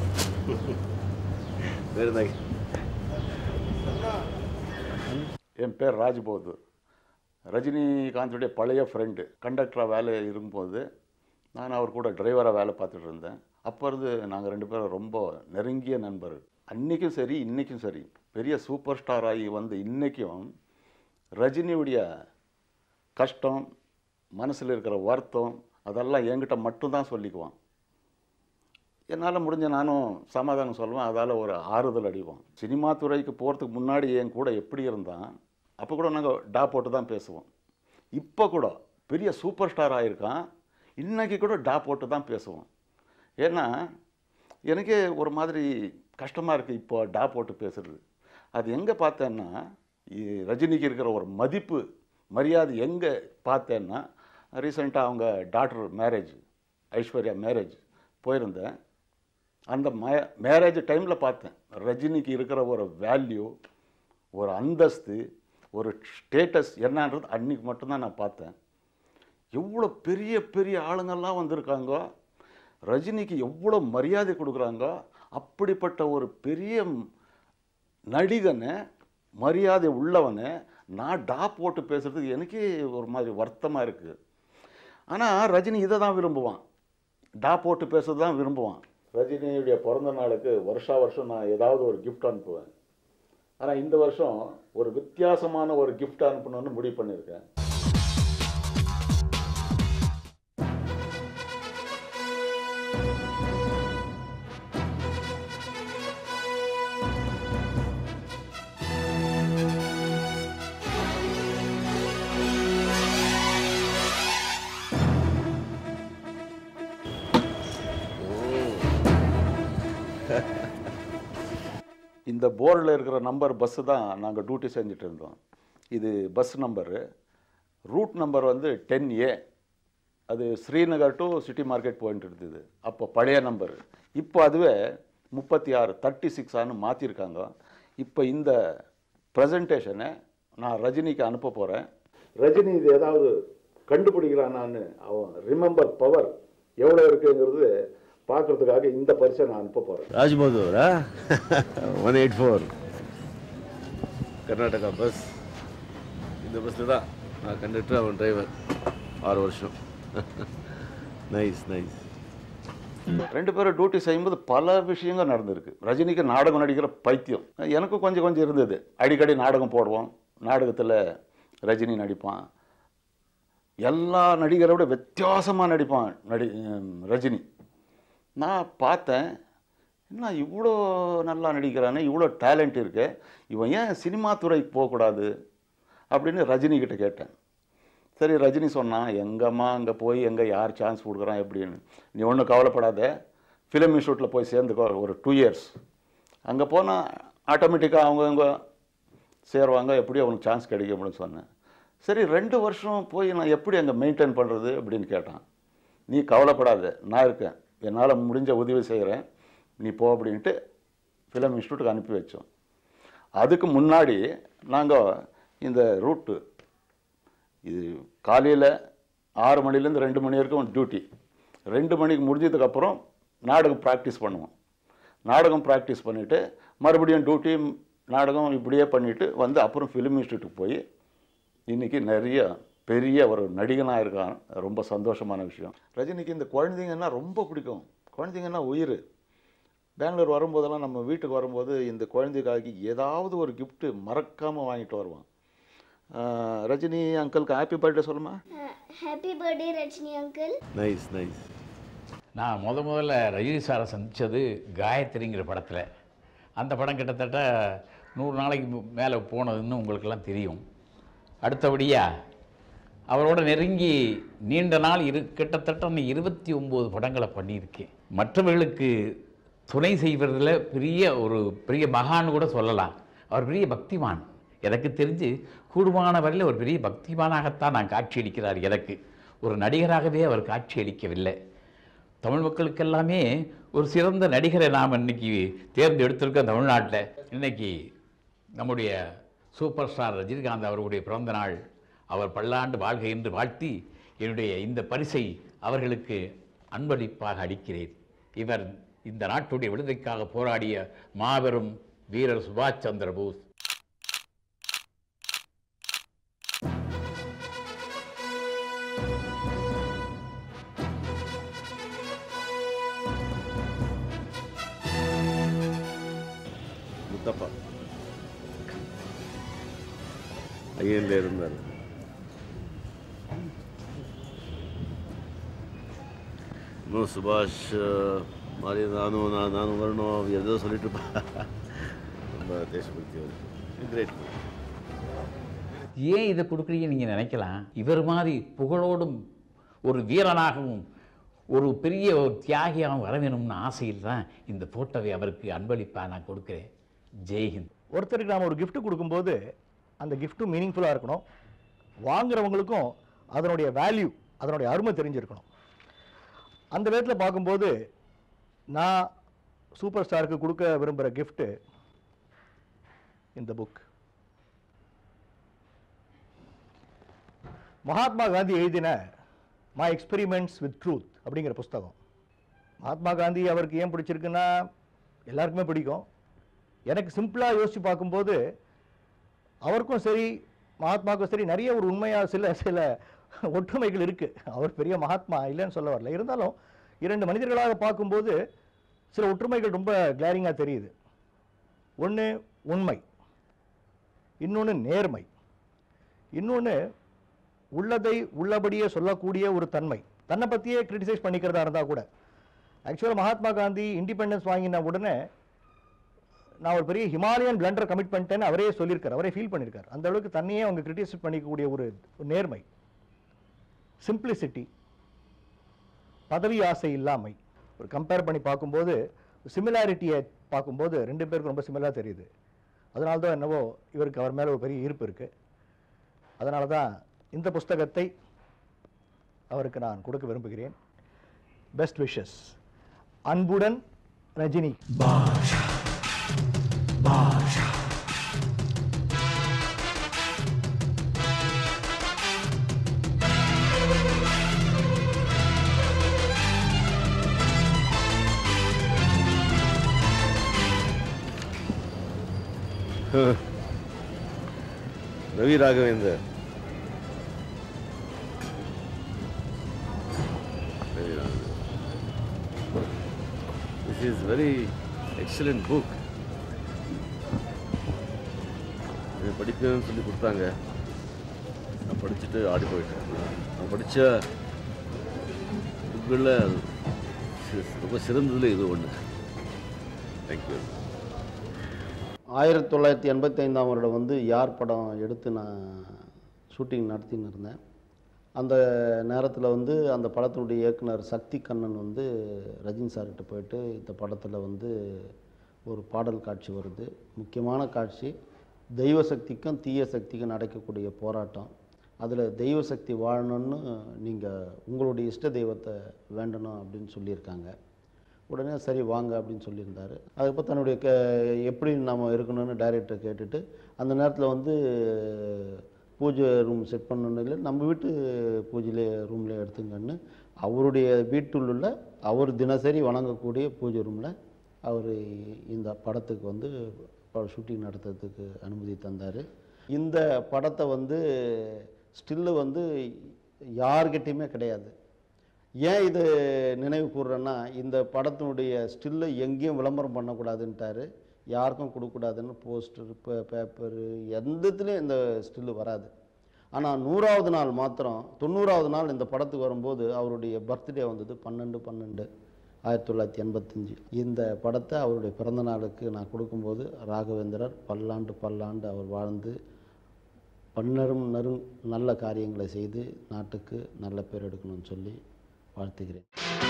[SPEAKER 9] Very nice என் பேர் ராஜ்போதூர் ரஜினிகாந்துடைய பழைய ஃப்ரெண்டு கண்டக்டராக வேலை இருக்கும்போது நான் அவர் கூட டிரைவராக வேலை பார்த்துட்டு இருந்தேன் அப்போ இருந்து நாங்கள் ரெண்டு பேரும் ரொம்ப நெருங்கிய நண்பர்கள் அன்றைக்கும் சரி இன்றைக்கும் சரி பெரிய சூப்பர் ஸ்டார் ஆகி வந்து இன்றைக்கும் ரஜினியுடைய கஷ்டம் மனசில் இருக்கிற வருத்தம் அதெல்லாம் என்கிட்ட மட்டும்தான் சொல்லிக்குவான் என்னால் முடிஞ்ச நானும் சமாதானம் சொல்லுவேன் அதால் ஒரு ஆறுதல் அடிவோம் சினிமா துறைக்கு போகிறதுக்கு முன்னாடி என் கூட எப்படி இருந்தான் அப்போ கூட நாங்கள் டா போட்டு தான் பேசுவோம் இப்போ கூட பெரிய சூப்பர் ஸ்டார் ஆகியிருக்கான் இன்றைக்கி கூட டா போட்டு தான் பேசுவோம் ஏன்னா எனக்கே ஒரு மாதிரி கஷ்டமாக இருக்குது இப்போ டா போட்டு பேசுகிறது அது எங்கே பார்த்தேன்னா இ- ரஜினிக்கு இருக்கிற ஒரு மதிப்பு மரியாதை எங்கே பார்த்தேன்னா ரீசெண்டாக அவங்க டாக்டர் மேரேஜ் ஐஸ்வர்யா மேரேஜ் போயிருந்தேன் அந்த மே மேரேஜ் டைமில் பார்த்தேன் ரஜினிக்கு இருக்கிற ஒரு வேல்யூ ஒரு அந்தஸ்து ஒரு ஸ்டேட்டஸ் என்னன்றது அன்னைக்கு மட்டும்தான் நான் பார்த்தேன் எவ்வளோ பெரிய பெரிய ஆளுங்கள்லாம் வந்திருக்காங்க ரஜினிக்கு எவ்வளோ மரியாதை கொடுக்குறாங்க அப்படிப்பட்ட ஒரு பெரிய ம்- நடிகனை மரியாதை உள்ளவனை நான் டா போட்டு பேசுகிறதுக்கு எனக்கே ஒரு மாதிரி வருத்தமாக இருக்குது ஆனால் ரஜினி இதை தான் விரும்புவான் டா போட்டு பேசுறது தான் விரும்புவான் ரஜினியுடைய பிறந்த நாளுக்கு வருஷா வருஷம் நான் ஏதாவது ஒரு gift அனுப்புவேன் ஆனால் இந்த வருஷம் ஒரு வித்தியாசமான ஒரு gift அனுப்பணும்னு முடிவு பண்ணியிருக்கேன்
[SPEAKER 2] இந்த போர்டில் இருக்கிற நம்பர் பஸ்ஸு தான் நாங்கள் டியூட்டி செஞ்சுட்டு இருந்தோம் இது பஸ் நம்பரு ரூட் நம்பர் வந்து டென் ஏ அது ஸ்ரீநகர் டு சிட்டி மார்க்கெட் போயிட்டு இருந்தது அப்போ பழைய நம்பர் இப்போ அதுவே முப்பத்தி ஆறு தேர்ட்டி சிக்ஸான்னு மாற்றிருக்காங்க இப்போ இந்த ப்ரெசன்டேஷனை நான் ரஜினிக்கு அனுப்ப போகிறேன் ரஜினி இது ஏதாவது கண்டுபிடிக்கிறானான்னு அவன் ரிமெம்பர் பவர் எவ்வளோ இருக்குங்கிறது பார்க்கறதுக்காக இந்த பரிசை நான் அனுப்ப போகிறேன்
[SPEAKER 4] ராஜ்பகதூரா one eight four Karnataka bus இந்த பஸ்ஸில் தான் நான் கண்டக்டர் அவன் டிரைவர் ஆறு வருஷம் நைஸ் நைஸ்
[SPEAKER 2] ரெண்டு பேரும் டியூட்டி செய்யும்போது பல விஷயங்கள் நடந்திருக்கு ரஜினிக்கு நாடகம் நடிக்கிற பைத்தியம் எனக்கும் கொஞ்சம் கொஞ்சம் இருந்தது அடிக்கடி நாடகம் போடுவோம் நாடகத்தில் ரஜினி நடிப்பான் எல்லா நடிகரை விட வித்தியாசமாக நடிப்பான் நடி ஹம், ரஜினி நான் பார்த்தேன் என்ன இவ்வளோ நல்லா நடிக்கிறானே இவ்வளோ டேலண்ட் இருக்கு இவன் ஏன் சினிமா துறைக்கு போகக்கூடாது அப்படின்னு ரஜினி கிட்ட கேட்டேன் சரி ரஜினி சொன்னான் எங்கம்மா அங்கே போய் எங்கே யார் சான்ஸ் கொடுக்குறான் எப்படின்னு நீ ஒன்றும் கவலைப்படாத ஃபிலிம் இன்ஸ்டியூட்டில் போய் சேர்ந்துக்கோ ஒரு டூ இயர்ஸ் அங்கே போனால் ஆட்டோமேட்டிக்காக அவங்கவுங்க சேருவாங்க எப்படி அவனுக்கு சான்ஸ் கிடைக்கும் அப்படின்னு சொன்னேன் சரி ரெண்டு வருஷம் போய் நான் எப்படி அங்கே மெயின்டைன் பண்ணுறது அப்படின்னு கேட்டான் நீ கவலைப்படாத நான் இருக்கேன் என்னால் முடிஞ்ச உதவி செய்கிறேன் நீ போ அப்படின்ட்டு ஃபிலிம் இன்ஸ்டியூட்டுக்கு அனுப்பி வச்சோம் அதுக்கு முன்னாடி நாங்கள் இந்த ரூட்டு இது காலையில் ஆறு மணிலேருந்து ரெண்டு மணி வரைக்கும் டியூட்டி ரெண்டு மணிக்கு முடிஞ்சதுக்கப்புறம் நாடகம் ப்ராக்டிஸ் பண்ணுவோம் நாடகம் ப்ராக்டிஸ் பண்ணிவிட்டு மறுபடியும் டியூட்டி நாடகம் இப்படியே பண்ணிவிட்டு வந்து அப்புறம் ஃபிலிம் இன்ஸ்டியூட்டுக்கு போய் இன்றைக்கி நிறைய பெரிய ஒரு நடிகனாக இருக்கான் ரொம்ப சந்தோஷமான விஷயம் ரஜினிக்கு இந்த குழந்தைங்கன்னா ரொம்ப பிடிக்கும் குழந்தைங்கன்னா உயிர் பெங்களூர் வரும்போதெல்லாம் நம்ம வீட்டுக்கு வரும்போது இந்த குழந்தைக்காக ஏதாவது ஒரு gift மறக்காமல் வாங்கிட்டு வருவான் ஆஹ் ரஜினி அங்கிளுக்கு ஹாப்பி பர்த்டே சொல்லுமா
[SPEAKER 5] happy birthday Rajini uncle
[SPEAKER 4] nice nice
[SPEAKER 6] நான் முத முதல்ல ரஜினி சாரை சந்தித்தது காயத்ரிங்கிற படத்தில் அந்த படம் கிட்டத்தட்ட நூறு நாளைக்கு மேலே போனதுன்னு உங்களுக்கெல்லாம் தெரியும் அடுத்தபடியாக அவரோட நெருங்கி நீண்ட நாள் இரு கிட்டத்தட்ட நான் இருபத்தி ஒம்பது படங்களை பண்ணியிருக்கேன் மற்றவர்களுக்கு துணை செய்வதில் பெரிய ஒரு பெரிய மகான் கூட சொல்லலாம் அவர் பெரிய பக்திமான் எனக்கு தெரிஞ்சு கூடுமான வரையில் ஒரு பெரிய பக்திமானாகத்தான் நான் காட்சியளிக்கிறார் எனக்கு ஒரு நடிகராகவே அவர் காட்சியளிக்கவில்லை தமிழ் மக்களுக்கெல்லாமே ஒரு சிறந்த நடிகரை நாம் இன்னைக்கு தேர்ந்தெடுத்திருக்கோம் தமிழ்நாட்டில் இன்னைக்கு நம்முடைய சூப்பர் ஸ்டார் ரஜினிகாந்த் அவர்களுடைய பிறந்த நாள் அவர் பல்லாண்டு வாழ்க என்று வாழ்த்தி என்னுடைய இந்த பரிசை அவர்களுக்கு அன்பளிப்பாக அளிக்கிறேன் இவர் இந்த நாட்டுடைய விடுதலைக்காக போராடிய மாபெரும் வீரர் சுபாஷ் சந்திர போஸ்
[SPEAKER 4] முத்தப்பா ஐயன்ல இருந்தார் இன்னும் சுபாஷ் அஹ், மாதிரி நானும் நான் நானும் வரணும் அவர் ஏதோ சொல்லிட்டு இருப்பா. ரொம்ப தேசபக்தி கிரேட்
[SPEAKER 6] ஏன் இதை கொடுக்குறீங்க நீங்கள் நினைக்கலாம் இவர் மாதிரி புகழோடும் ஒரு வீரனாகவும் ஒரு பெரிய ஒரு தியாகியாகவும் வர வேணும்னு ஆசையில் தான் இந்த ஃபோட்டோவை அவருக்கு அன்பளிப்பாக நான் கொடுக்குறேன் ஜெய்ஹிந்த்
[SPEAKER 8] ஒருத்தருக்கு நாம் ஒரு gift கொடுக்கும்போது அந்த கிஃப்ட்டும் மீனிங்ஃபுல்லாக இருக்கணும் வாங்குறவங்களுக்கும் அதனுடைய வேல்யூ அதனுடைய அருமை தெரிஞ்சிருக்கணும் அந்த விதத்தில் பார்க்கும்போது நான் சூப்பர் ஸ்டாருக்கு கொடுக்க விரும்புகிற gift இந்த புக் மகாத்மா காந்தி எழுதின மை எக்ஸ்பெரிமெண்ட்ஸ் வித் ட்ரூத் அப்படிங்கிற புஸ்தகம் மகாத்மா காந்தி அவருக்கு ஏன் பிடிச்சிருக்குன்னா எல்லாருக்குமே பிடிக்கும் எனக்கு சிம்பிளாக யோசித்து பார்க்கும்போது அவருக்கும் சரி மகாத்மாவுக்கும் சரி நிறைய ஒரு உண்மையாக சில சில ஒற்றுமைகள் இருக்குது அவர் பெரிய மகாத்மா இல்லைன்னு சொல்ல வரல இருந்தாலும் இரண்டு மனிதர்களாக பார்க்கும்போது சில ஒற்றுமைகள் ரொம்ப கிளாரிங்காக தெரியுது ஒன்று உண்மை இன்னொன்று நேர்மை இன்னொன்று உள்ளதை உள்ளபடியே சொல்லக்கூடிய ஒரு தன்மை தன்னை பற்றியே கிரிட்டிசைஸ் பண்ணிக்கிறதா இருந்தால் கூட ஆக்சுவலாக மகாத்மா காந்தி இண்டிபெண்டன்ஸ் வாங்கின உடனே நான் ஒரு பெரிய ஹிமாலயன் பிளண்டர் கமிட் பண்ணிட்டேன்னு அவரே சொல்லியிருக்கார் அவரே ஃபீல் பண்ணியிருக்கார் அந்த அளவுக்கு தன்னையே அவங்க கிரிட்டிசைஸ் பண்ணிக்கக்கூடிய ஒரு ஒரு நேர்மை சிம்பிளிசிட்டி பதவி ஆசை இல்லாமை ஒரு கம்பேர் பண்ணி பார்க்கும்போது சிமிலாரிட்டியை பார்க்கும்போது ரெண்டு பேருக்கும் ரொம்ப சிமிலாக தெரியுது அதனால தான் என்னவோ இவருக்கு அவர் மேலே ஒரு பெரிய ஈர்ப்பு இருக்குது அதனால தான் இந்த புஸ்தகத்தை அவருக்கு நான் கொடுக்க விரும்புகிறேன் பெஸ்ட் விஷஸ் அன்புடன் Rajini
[SPEAKER 4] Ravi Raghavendar Ravi Raghavendar this is very excellent book இதை படிப்பேன்னு சொல்லி கொடுத்தாங்க நான் படிச்சுட்டு ஆடி போயிட்டேன் நான் படித்த புக்குகளில் ரொம்ப சிறந்ததில் இது ஒன்று தேங்க்யூ
[SPEAKER 3] ஆயிரத்தி தொள்ளாயிரத்தி எண்பத்தி ஐந்தாம் வருடம் வந்து யார் படம் எடுத்து நான் ஷூட்டிங் நடத்தின்னு இருந்தேன் அந்த நேரத்தில் வந்து அந்த படத்தினுடைய இயக்குனர் சக்தி கண்ணன் வந்து ரஜினி சார்கிட்ட போயிட்டு இந்த படத்தில் வந்து ஒரு பாடல் காட்சி வருது முக்கியமான காட்சி தெய்வ சக்திக்கும் தீய சக்திக்கும் நடக்கக்கூடிய போராட்டம் அதில் தெய்வ சக்தி வாழணும்னு நீங்கள் உங்களுடைய இஷ்ட தெய்வத்தை வேண்டணும் அப்படின்னு சொல்லியிருக்காங்க உடனே சரி வாங்க அப்படின்னு சொல்லியிருந்தார் அதுக்கப்புறம் தன்னுடைய க எப்படி நம்ம இருக்கணும்னு டைரக்டர் கேட்டுட்டு அந்த நேரத்தில் வந்து பூஜை ரூம் செட் பண்ணணும் இல்லை நம்ம வீட்டு பூஜையிலே ரூமில் எடுத்துங்கன்னு அவருடைய வீட்டுள்ள அவர் தினசரி வணங்கக்கூடிய பூஜை ரூமில் அவர் இந்த படத்துக்கு வந்து ஷூட்டிங் நடத்துறதுக்கு அனுமதி தந்தார் இந்த படத்தை வந்து ஸ்டில்லு வந்து யார்கிட்டையுமே கிடையாது ஏன் இது நினைவு கூறுறேன்னா இந்த படத்தினுடைய ஸ்டில்லை எங்கேயும் விளம்பரம் பண்ணக்கூடாதுன்ட்டாரு யாருக்கும் கொடுக்கக்கூடாதுன்னு போஸ்டர் பே பேப்பரு எந்தத்துலேயும் இந்த ஸ்டில்லு வராது ஆனால் நூறாவது நாள் மாத்திரம் தொண்ணூறாவது நாள் இந்த படத்துக்கு வரும்போது அவருடைய பர்த்டே வந்தது பன்னெண்டு பன்னெண்டு ஆயிரத்தி தொள்ளாயிரத்தி எண்பத்தஞ்சு இந்த படத்தை அவருடைய பிறந்த நாளுக்கு நான் கொடுக்கும்போது ராகவேந்திரர் பல்லாண்டு பல்லாண்டு அவர் வாழ்ந்து பன்னரும் நரும் நல்ல காரியங்களை செய்து நாட்டுக்கு நல்ல பேர் எடுக்கணும்னு சொல்லி வாழ்த்துகிறேன்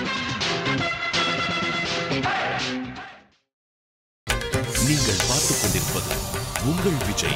[SPEAKER 12] நீங்கள் பார்த்துக் கொண்டிருப்பது உங்கள் விஜய்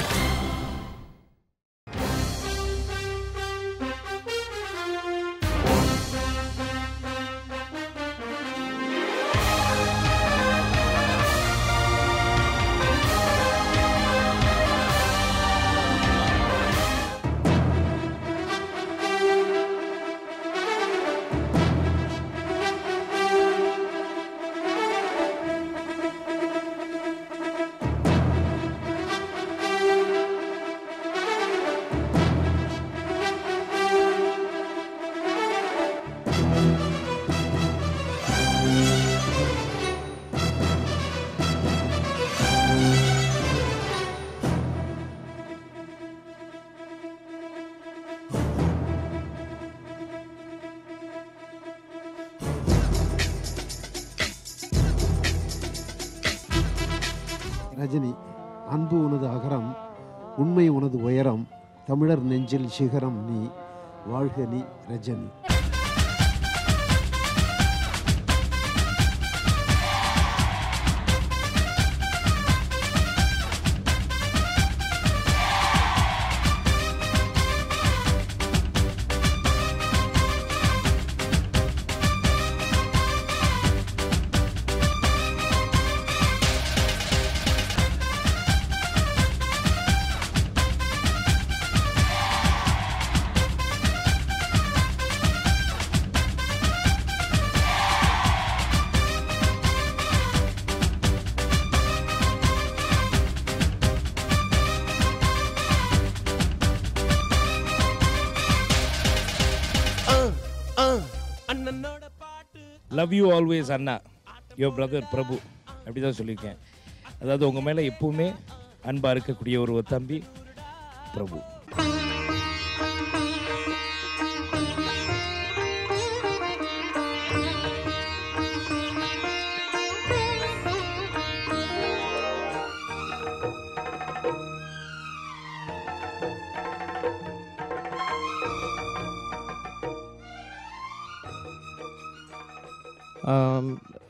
[SPEAKER 13] ரஜினி அன்பு உனது அகரம் உண்மை உனது உயரம் தமிழர் நெஞ்சில் சிகரம் நீ வாழ்க நீ ரஜினி
[SPEAKER 14] லவ் யூ ஆல்வேஸ் அண்ணா யுவர் பிரதர் பிரபு அப்படி தான் சொல்லியிருக்கேன் அதாவது உங்கள் மேலே எப்பவுமே அன்பாக இருக்கக்கூடிய ஒரு தம்பி பிரபு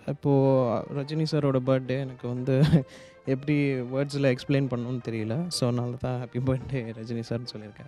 [SPEAKER 15] இப்போது ரஜினி சாரோட பர்த்டே எனக்கு வந்து எப்படி வேர்ட்ஸில் எக்ஸ்பிளைன் பண்ணணும்னு தெரியல ஸோ அதனால தான் ஹாப்பி பர்த்டே ரஜினி சார்னு சொல்லியிருக்கேன்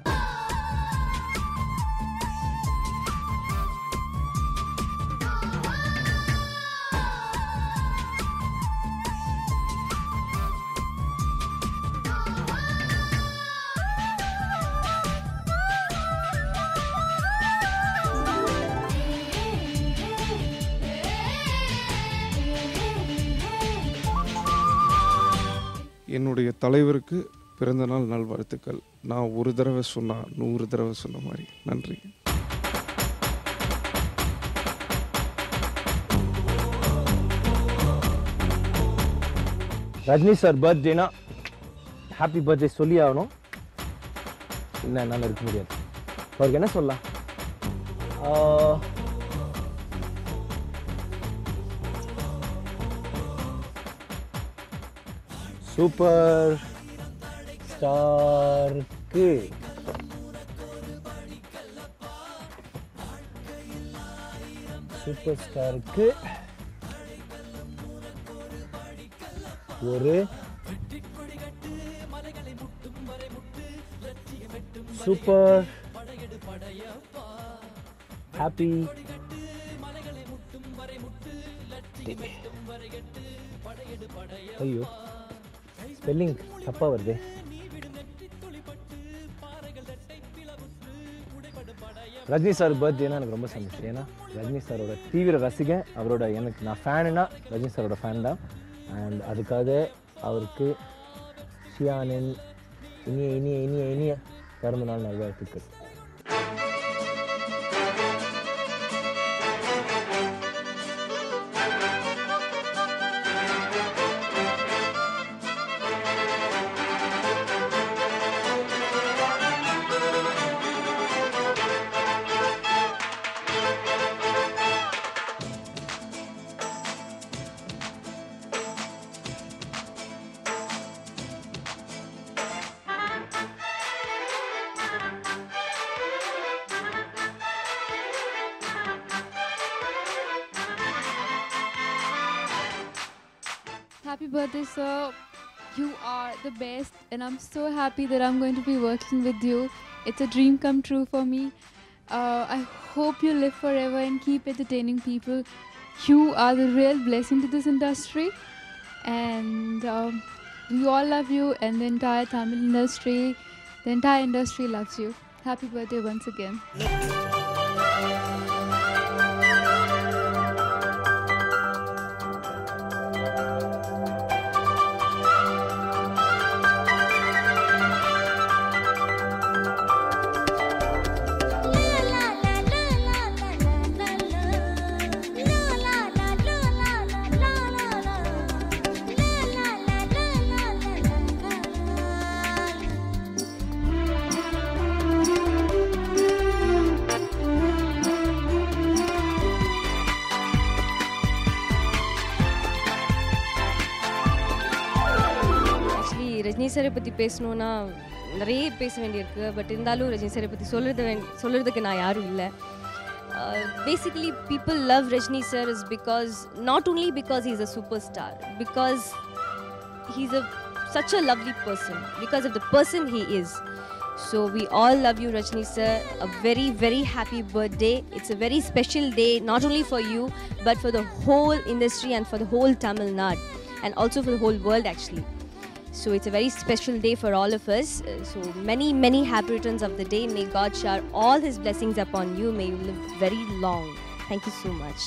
[SPEAKER 17] என்னுடைய தலைவருக்கு பிறந்தநாள் நல்வாழ்த்துக்கள் நான் ஒரு தடவை சொன்னா நூறு தடவை சொன்ன மாதிரி நன்றி
[SPEAKER 8] ரஜினி சார் பர்த்டேனா ஹாப்பி பர்த்டே சொல்லி ஆகணும் இல்லை என்னால் இருக்க முடியாது அவருக்கு என்ன சொல்லலாம் ஆஹ், சூப்பர் ஸ்டாருக்கு சூப்பர் ஸ்டாருக்கு ஒரு சூப்பர் ஹாப்பி ஐயோ ஸ்பெல்லிங் தப்பாக வருது ரஜினி சார் பர்த்டேனா எனக்கு ரொம்ப சந்தோஷம் ஏன்னா ரஜினி சாரோட தீவிர ரசிகன் அவரோட எனக்கு நான் ஃபேனுனா ரஜினி சாரோட ஃபேன் தான் அண்ட் அதுக்காக அவருக்கு ஷியானின் இனிய இனிய இனிய இனிய பிறந்தநாள் நல்வாழ்த்துக்கள்
[SPEAKER 18] Happy birthday, sir. You are the best, and I'm so happy that I'm going to be working with you. It's a dream come true for me. Uh, I hope you live forever and keep entertaining people. You are the real blessing to this industry, and um, we all love you, and the entire Tamil industry, the entire industry loves you. Happy birthday once again.
[SPEAKER 19] Actually Rajini சாரை பற்றி பேசணுன்னா நிறைய பேச வேண்டியிருக்கு but இருந்தாலும் ரஜினி சாரை பற்றி சொல்கிறது வேண் சொல்கிறதுக்கு நான் யாரும் இல்லை basically people love Rajini sir is because not only because he's a super star because he's a such a lovely person because of the person he is. So we all love you, Rajni sir. A very, very happy birthday. It's a very special day, not only for you, but for the whole industry and for the whole Tamil Nadu, and also for the whole world, actually. So it's a very special day for all of us. Uh, So many, many happy returns of the day. May God shower all His blessings upon you. May you live very long. Thank you so much.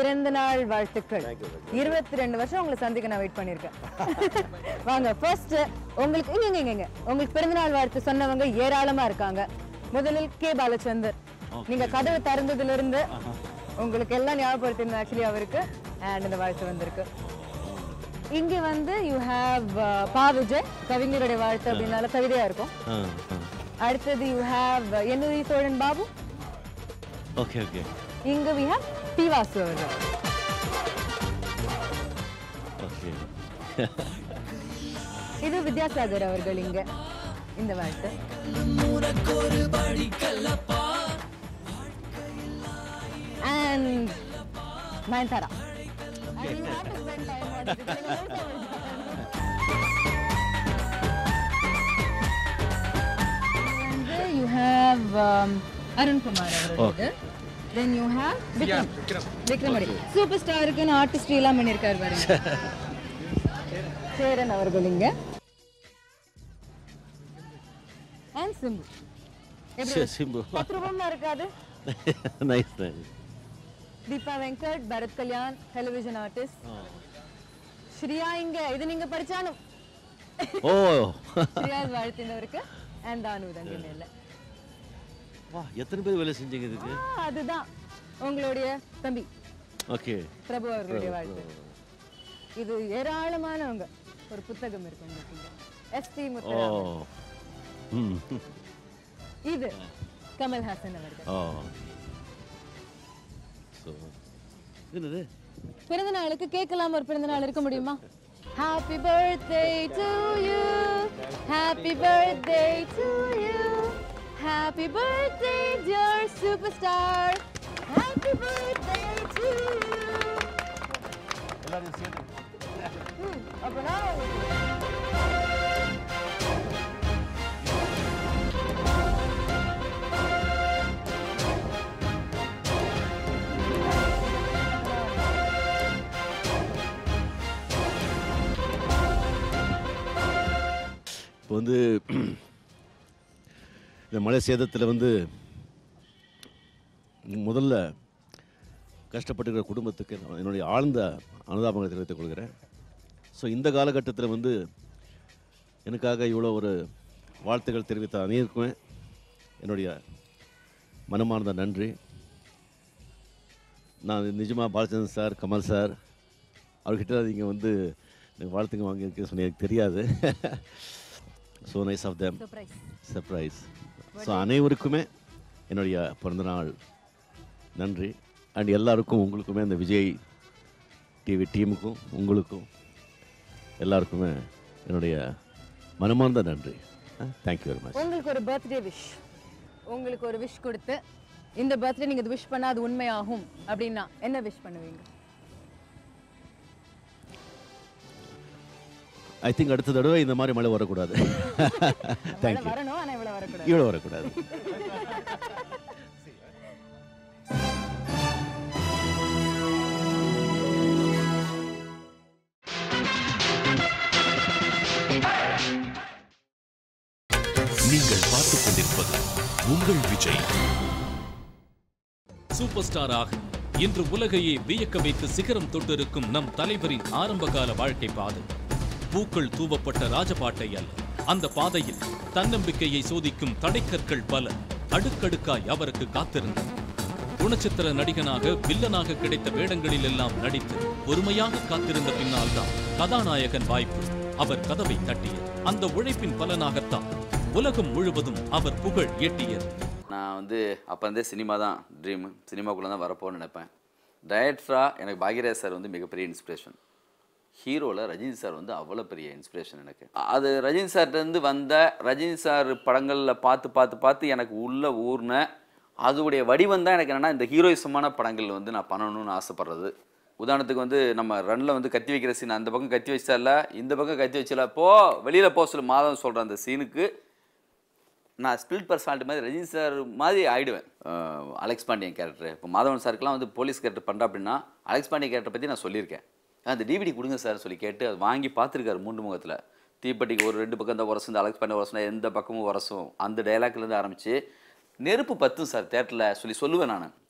[SPEAKER 7] பிறந்த நாள் வாழ்த்துக்கள் இருபத்தி ரெண்டு வருஷம் உங்களை சந்திக்க நான் wait பண்ணியிருக்கேன் வாங்க ஃபர்ஸ்ட் உங்களுக்கு இங்க இங்க, இங்க இங்க உங்களுக்கு பிறந்த நாள் வாழ்த்து சொன்னவங்க ஏராளமா இருக்காங்க முதலில் கே பாலச்சந்தர் நீங்க கதவு திறந்ததுல இருந்து உங்களுக்கு எல்லாம் ஞாபகப்படுத்திருந்தேன் ஆக்சுவலி அவருக்கு அண்ட் இந்த வாழ்த்து வந்திருக்கு இங்க வந்து யூ ஹேவ் பா விஜய் கவிஞருடைய வாழ்த்து அப்படின்னால கவிதையா இருக்கும்
[SPEAKER 4] ஆ
[SPEAKER 7] அடுத்தது யூ ஹேவ் என்னுரி சோழன் பாபு
[SPEAKER 4] ஓகே ஓகே
[SPEAKER 7] இங்க வி ஹேவ் பி வாசு அவர்கள்
[SPEAKER 4] ஓகே
[SPEAKER 7] இது வித்யாசாகர் அவர்கள் இங்க இந்த வாழ்த்து and Nayanthara And you have to spend time on it. நீங்க முழுசா வந்து you have um, அருண்குமார் அவர்கள் then you have Vikram Vikram அடி சூப்பர் ஸ்டாருக்குன்னு ஆர்டிஸ்ட் எல்லாம் பண்ணியிருக்காரு பாருங்க சேரன் அவர்கள் இங்க அண்ட் சிம்பு எப்படி
[SPEAKER 4] சிம்பு
[SPEAKER 7] பத்து ரூபாய் இருக்காது
[SPEAKER 4] nice nice
[SPEAKER 7] Deepa Venkat Bharath Kalyan television artist Shriya இங்க இது நீங்க படிச்சாலும்
[SPEAKER 4] ஓ
[SPEAKER 7] ஸ்ரீயா வாழ்த்தினவருக்கு அண்ட் தானு தங்கி மேல
[SPEAKER 4] வா எத்தனை பேர் வேலை செஞ்சீங்க இதுக்கு
[SPEAKER 7] ஆ, அதுதான் உங்களுடைய தம்பி
[SPEAKER 4] ஓகே
[SPEAKER 7] பிரபு அவர்களுடைய வாழ்த்து இது ஏராளமானவங்க ஒரு புத்தகம் இருக்கு உங்களுக்கு இங்க எஸ்பி
[SPEAKER 4] ஓ
[SPEAKER 7] முத்துராமன்
[SPEAKER 4] ம்
[SPEAKER 7] இது கமல்ஹாசன் அவர்கள்
[SPEAKER 4] ஓ ஸோ என்னது
[SPEAKER 7] பிறந்த நாளுக்கு கேட்கலாம் ஒரு பிறந்த நாள் இருக்க முடியுமா happy birthday to you happy birthday to you happy birthday dear super star happy birthday to you
[SPEAKER 4] எல்லாரும் சேர்ந்து
[SPEAKER 7] அப்பனா
[SPEAKER 4] இப்போ வந்து இந்த மழை சேதத்தில் வந்து முதல்ல கஷ்டப்பட்டுக்கிற குடும்பத்துக்கு நான் என்னுடைய ஆழ்ந்த அனுதாபங்களை தெரிவித்துக் கொள்கிறேன் ஸோ இந்த காலகட்டத்தில் வந்து எனக்காக இவ்வளோ ஒரு வாழ்த்துக்கள் தெரிவித்த அனைவருக்குமே என்னுடைய மனமார்ந்த நன்றி நான் நிஜமாக பாலச்சந்திரன் சார் கமல் சார் அவர்கிட்ட நீங்கள் வந்து எனக்கு வாழ்த்துங்க வாங்கியிருக்கேன்னு சொன்னி எனக்கு தெரியாது so nice of them
[SPEAKER 7] Surprise.
[SPEAKER 4] Surprise so அனைவருக்குமே என்னுடைய பிறந்தநாள் நன்றி அண்ட் எல்லாருக்கும் உங்களுக்குமே அந்த விஜய் டிவி டீமுக்கும் உங்களுக்கும் எல்லாருக்குமே என்னுடைய மனமார்ந்த நன்றி தேங்க்யூ வெரி மச்
[SPEAKER 7] உங்களுக்கு ஒரு பர்த்டே விஷ் உங்களுக்கு ஒரு விஷ் கொடுத்து இந்த பர்த்டே நீங்க இது விஷ் பண்ணா அது உண்மையாகும் அப்படின்னா என்ன விஷ் பண்ணுவீங்க
[SPEAKER 4] ஐ திங்க் அடுத்த தடவை இந்த மாதிரி மழை வரக்கூடாது
[SPEAKER 7] மழை
[SPEAKER 4] தேங்க்யூ
[SPEAKER 7] வரணும் ஆனா இவ்வளவு வரக்கூடாது
[SPEAKER 4] இவ்வளோ வரக்கூடாது
[SPEAKER 12] நீங்கள் பார்த்துக் கொண்டிருப்பது உங்கள் விஜய் சூப்பர் ஸ்டாராக இன்று உலகையே வியக்க வைத்து சிகரம் தொட்டிருக்கும் நம் தலைவரின் ஆரம்பகால வாழ்க்கை பாதை பூக்கள் தூவப்பட்ட ராஜபாட்டை அல்ல அந்த பாதையில் தன்னம்பிக்கையை சோதிக்கும் தடைக்கற்கள் பல அடுக்கடுக்காய் அவருக்கு காத்திருந்தன குணச்சித்திர நடிகனாக வில்லனாக கிடைத்த வேடங்களில் எல்லாம் நடித்து பொறுமையாக காத்திருந்த பின்னால்தான் கதாநாயகன் வாய்ப்பு அவர் கதவை தட்டியது அந்த உழைப்பின் பலனாகத்தான் உலகம் முழுவதும் அவர் புகழ் எட்டியது
[SPEAKER 21] நான் வந்து அப்போ இருந்தே சினிமா தான் ட்ரீமு சினிமாக்குள்ளே தான் வரப்போன்னு நினைப்பேன் டைரக்டராக எனக்கு பாக்யராஜ் சார் வந்து மிகப்பெரிய இன்ஸ்பிரேஷன் ஹீரோவில் ரஜினி சார் வந்து அவ்வளோ பெரிய இன்ஸ்பிரேஷன் எனக்கு அது ரஜினி சார்ட்டேருந்து வந்த ரஜினி சார் படங்களில் பார்த்து பார்த்து பார்த்து எனக்கு உள்ள ஊர்ன அதோடைய வடிவம் தான் எனக்கு என்னென்னா இந்த ஹீரோயிசமான படங்கள் வந்து நான் பண்ணணும்னு ஆசைப்படுறது உதாரணத்துக்கு வந்து நம்ம ரன்னில் வந்து கத்தி வைக்கிற சீன் அந்த பக்கம் கத்தி வச்சல இந்த பக்கம் கத்தி வச்சல போ வெளியில் போ சொல்லி மாதம் சொல்கிற அந்த சீனுக்கு நான் ஸ்பிரிட் பர்சனாலிட்டி மாதிரி ரஜினி சார் மாதிரி ஆயிடுவேன் அஹ் அலெக்ஸ் பாண்டியன் கேரக்டர் இப்போ மாதவன் சாருக்குலாம் வந்து போலீஸ் கேரக்டர் பண்ணுறா அப்படின்னா அலெக்ஸ் பாண்டியன் கேரக்டர் பற்றி நான் சொல்லியிருக்கேன் அந்த டிவிடி கொடுங்க சார் சொல்லி கேட்டு அது வாங்கி பார்த்துருக்காரு மூன்று முகத்தில் தீப்பெட்டிக்கு ஒரு ரெண்டு பக்கம் தான் உரசும் இந்த அலெக்ஸ் பாண்டியன் உரசுனா எந்த பக்கமும் உரசும் அந்த டைலாக்லேருந்து ஆரம்பித்து நெருப்பு பத்தும் சார் தேட்டரில் சொல்லி சொல்லுவேன் நான்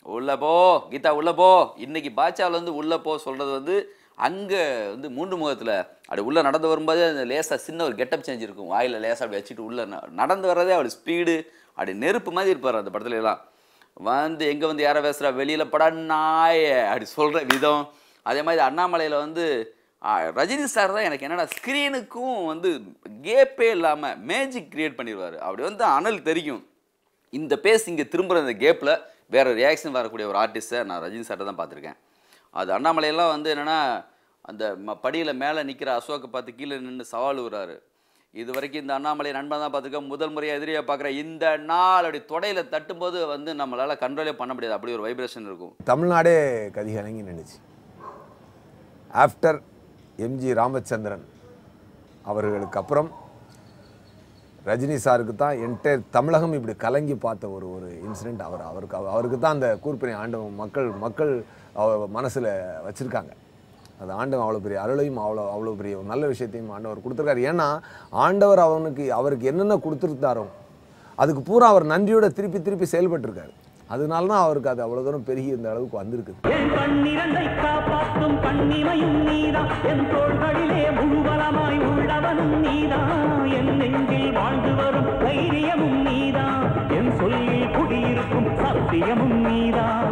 [SPEAKER 21] உள்ள போ கீதா உள்ள போ இன்னைக்கு பாட்சாவில் வந்து உள்ள போ சொல்றது வந்து அங்கே வந்து மூன்று முகத்தில் அப்படி உள்ளே நடந்து வரும்போது அந்த லேசாக சின்ன ஒரு கெட்டப் சேஞ்ச் இருக்கும் வாயில் லேசாக அப்படி வச்சுட்டு உள்ளே ந- நடந்து வர்றதே அவள் ஸ்பீடு அப்படி நெருப்பு மாதிரி இருப்பார் அந்த படத்துல எல்லாம் வந்து எங்கே வந்து யாரை பேசுகிறா வெளியில் படா நாய அப்படி சொல்கிற விதம் அதே மாதிரி அண்ணாமலையில் வந்து ஆ, ரஜினி சார் தான் எனக்கு என்னடா ஸ்க்ரீனுக்கும் வந்து கேப்பே இல்லாமல் மேஜிக் கிரியேட் பண்ணிடுவார் அப்படி வந்து அனல் தெரியும் இந்த பேஸ் இங்கே திரும்புகிற இந்த கேப்பில் வேறு ரியாக்ஷன் வரக்கூடிய ஒரு ஆர்டிஸ்ட்டை நான் ரஜினி சார்ட்டை தான் பார்த்துருக்கேன் அது அண்ணாமலையெல்லாம் வந்து என்னென்னா அந்த ம படியில் மேலே நிற்கிற அசோக்கை பார்த்து கீழே நின்று சவால் விடுறாரு இது வரைக்கும் இந்த அண்ணாமலை நண்பன் தான் பார்த்துருக்கேன் முதல் முறையாக எதிரியாக பார்க்குற இந்த நாள் அப்படி தொடையில் தட்டும்போது வந்து நம்மளால் கண்ட்ரோலே பண்ண முடியாது அப்படி ஒரு வைப்ரேஷன் இருக்கும்
[SPEAKER 11] தமிழ்நாடே கதிகலங்கி நின்றுச்சு ஆஃப்டர் எம்ஜி ராமச்சந்திரன் அவர்களுக்கு அப்புறம் ரஜினி சாருக்கு தான் என்டையர் தமிழகம் இப்படி கலங்கி பார்த்த ஒரு ஒரு இன்சிடெண்ட் அவர் அவருக்கு அவருக்கு தான் அந்த கூர்ப்பினை ஆண்டவன் மக்கள் மக்கள் அவ மனசில் வச்சுருக்காங்க அது ஆண்டவன் அவ்வளோ பெரிய அருளையும் அவ்வளோ அவ்வளோ பெரிய ஒரு நல்ல விஷயத்தையும் ஆண்டவர் கொடுத்துருக்காரு ஏன்னா ஆண்டவர் அவனுக்கு அவருக்கு என்னென்ன கொடுத்துருந்தாரோ அதுக்கு பூரா அவர் நன்றியோட திருப்பி திருப்பி செயல்பட்டிருக்காரு அதனால தான் அவருக்கு அது அவ்வளோ தூரம் பெருகி இந்த அளவுக்கு வந்திருக்குது
[SPEAKER 16] பன்னிரண்டை காப்பாற்றும் கண்ணிமையும் நீதான் என் தோள்களிலே முழுவலமாய் உள்ளவனும் நீதான் என் நெஞ்சில் வாழ்ந்து வரும் தைரியமும் நீதான் என் சொல்லில் குடியிருக்கும் சத்தியமும் நீதான்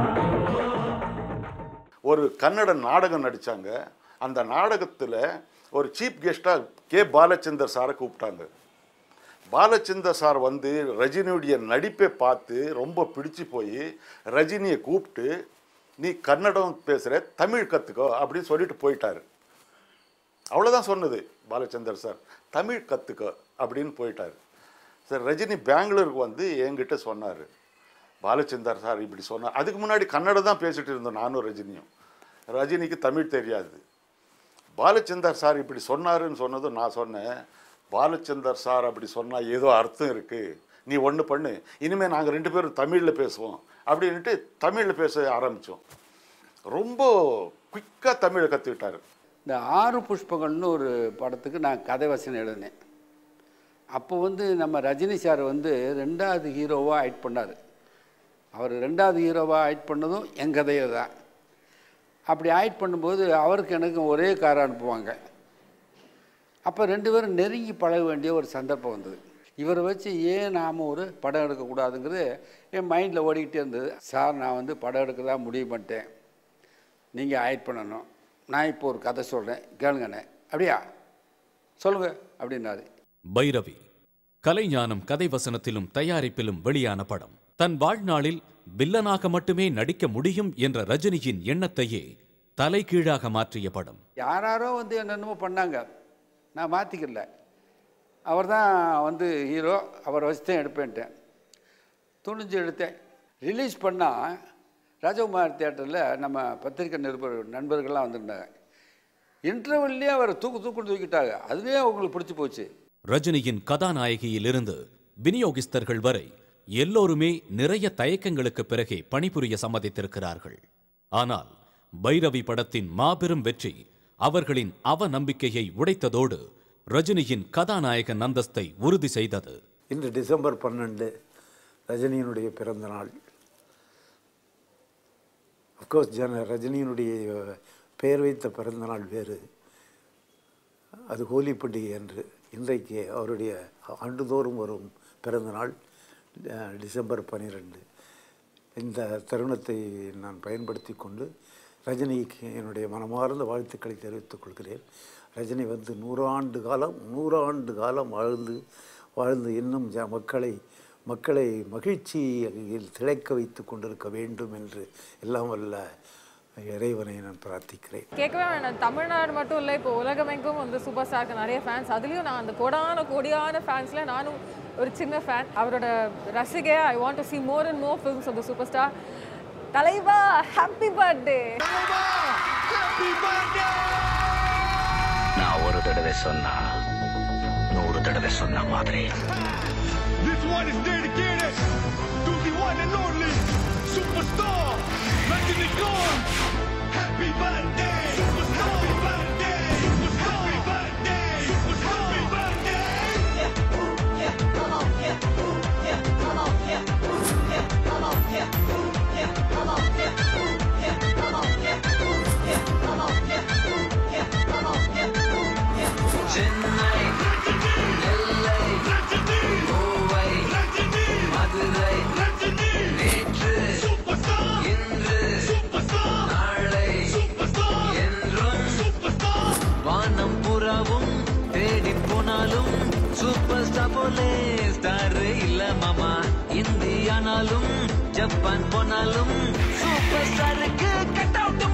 [SPEAKER 2] ஒரு கன்னட நாடகம் நடித்தாங்க அந்த நாடகத்தில் ஒரு சீஃப் கெஸ்ட்டாக கே பாலச்சந்தர் சாரை கூப்பிட்டாங்க பாலச்சந்தர் சார் வந்து ரஜினியுடைய நடிப்பை பார்த்து ரொம்ப பிடிச்சு போய் ரஜினியை கூப்பிட்டு நீ கன்னடம் பேசுகிற தமிழ் கற்றுக்கோ அப்படின்னு சொல்லிட்டு போயிட்டாரு அவ்வளோதான் சொன்னது பாலச்சந்தர் சார் தமிழ் கற்றுக்கோ அப்படின்னு போயிட்டார் சார் ரஜினி பெங்களூருக்கு வந்து என்கிட்ட சொன்னார் பாலச்சந்தர் சார் இப்படி சொன்னார் அதுக்கு முன்னாடி கன்னடம் தான் பேசிட்டு இருந்தோம் நானும் ரஜினியும் ரஜினிக்கு தமிழ் தெரியாது பாலச்சந்தர் சார் இப்படி சொன்னாருன்னு சொன்னதும் நான் சொன்னேன் பாலச்சந்தர் சார் அப்படி சொன்னால் ஏதோ அர்த்தம் இருக்குது நீ ஒன்று பண்ணு இனிமேல் நாங்கள் ரெண்டு பேரும் தமிழில் பேசுவோம் அப்படின்ட்டு தமிழில் பேச ஆரம்பித்தோம் ரொம்ப குயிக்காக தமிழை கற்றுக்கிட்டாரு
[SPEAKER 22] இந்த ஆறு புஷ்பங்கள்னு ஒரு படத்துக்கு நான் கதை வசனம் எழுதினேன் அப்போ வந்து நம்ம ரஜினி சார் வந்து ரெண்டாவது ஹீரோவாக ஆக்ட் பண்ணார் அவர் ரெண்டாவது ஹீரோவாக ஆக்ட் பண்ணதும் என் கதையை தான் அப்படி ஆக்ட் பண்ணும்போது அவருக்கு எனக்கு ஒரே காரை அனுப்புவாங்க அப்போ ரெண்டு பேரும் நெருங்கி பழக வேண்டிய ஒரு சந்தர்ப்பம் வந்தது இவரை வச்சு ஏன் நாம் ஒரு படம் எடுக்கக்கூடாதுங்கிறது என் மைண்டில் ஓடிக்கிட்டே இருந்தது சார் நான் வந்து படம் எடுக்கிறதா முடிவு பண்ணிட்டேன் நீங்கள் ஆக்ட் பண்ணணும் நான் இப்போ ஒரு கதை சொல்கிறேன் கேளுங்கண்ணே அப்படியா சொல்லுங்க அப்படின்னாரு
[SPEAKER 12] பைரவி கலைஞானம் கதை வசனத்திலும் தயாரிப்பிலும் வெளியான படம் தன் வாழ்நாளில் வில்லனாக மட்டுமே நடிக்க முடியும் என்ற ரஜினியின் எண்ணத்தையே தலைகீழாக மாற்றிய படம்
[SPEAKER 22] யாராரோ வந்து என்னென்னமோ பண்ணாங்க நான் மாற்றிக்கல அவர் தான் வந்து ஹீரோ அவரை வச்சு தான் எடுப்பேன்ட்டேன் துணிஞ்சு எடுத்தேன் ரிலீஸ் பண்ணால் ராஜகுமார் தியேட்டரில் நம்ம பத்திரிக்கை நிருபர் நண்பர்கள்லாம் வந்திருந்தாங்க இன்டர்வல்லையே அவரை தூக்கு தூக்குன்னு தூக்கிட்டாங்க அதுவே அவங்களுக்கு பிடிச்சி போச்சு
[SPEAKER 12] ரஜினியின் கதாநாயகியிலிருந்து விநியோகிஸ்தர்கள் வரை எல்லோருமே நிறைய தயக்கங்களுக்கு பிறகே பணிபுரிய சம்மதித்திருக்கிறார்கள் ஆனால் பைரவி படத்தின் மாபெரும் வெற்றி அவர்களின் அவ நம்பிக்கையை உடைத்ததோடு ரஜினியின் கதாநாயகன் அந்தஸ்தை உறுதி செய்தது
[SPEAKER 23] இன்று டிசம்பர் பன்னெண்டு ரஜினியினுடைய பிறந்த நாள் அஃப்கோர்ஸ் ஜன ரஜினியினுடைய பெயர் வைத்த பிறந்த நாள் வேறு அது ஹோலி பண்டிகை அன்று இன்றைக்கு அவருடைய ஆண்டுதோறும் வரும் பிறந்த நாள் அஹ், டிசம்பர் பன்னிரெண்டு இந்த தருணத்தை நான் பயன்படுத்தி கொண்டு ரஜினிக்கு என்னுடைய மனமார்ந்த வாழ்த்துக்களை தெரிவித்துக் கொள்கிறேன் ரஜினி வந்து நூறாண்டு காலம் நூறாண்டு காலம் வாழ்ந்து வாழ்ந்து இன்னும் ஜ மக்களை மக்களை மகிழ்ச்சியில் திளைக்க வைத்து கொண்டிருக்க வேண்டும் என்று எல்லாம் வல்ல இறைவனை நான் பிரார்த்திக்கிறேன்
[SPEAKER 24] கேட்கவே வேணாம் தமிழ்நாடு மட்டும் இல்லை இப்போ உலகமெங்கும் வந்து சூப்பர் ஸ்டாருக்கு நிறைய ஃபேன்ஸ் அதுலேயும் நான் அந்த கோடான கோடியான ஃபேன்ஸில் நானும் ஒரு சின்ன ஃபேன் அவரோட ரசிகை I want to see more and more films of the super star தலைவா ஹாப்பி பர்த்டே
[SPEAKER 26] நான் ஒரு தடவை சொன்னா நூறு தடவை சொன்ன மாதிரி
[SPEAKER 16] This one is dedicated to the one and only superstar, Rajini Khan. Happy birthday, superstar. Happy birthday, superstar. Happy birthday, superstar. Happy birthday.
[SPEAKER 25] Come on, yeah, yeah, come on, yeah, yeah, come on, yeah, yeah, come on.
[SPEAKER 1] போலே star இல்ல மாமா இந்தியானாலும் Japan போனாலும் super ஸ்டாருக்கு cut out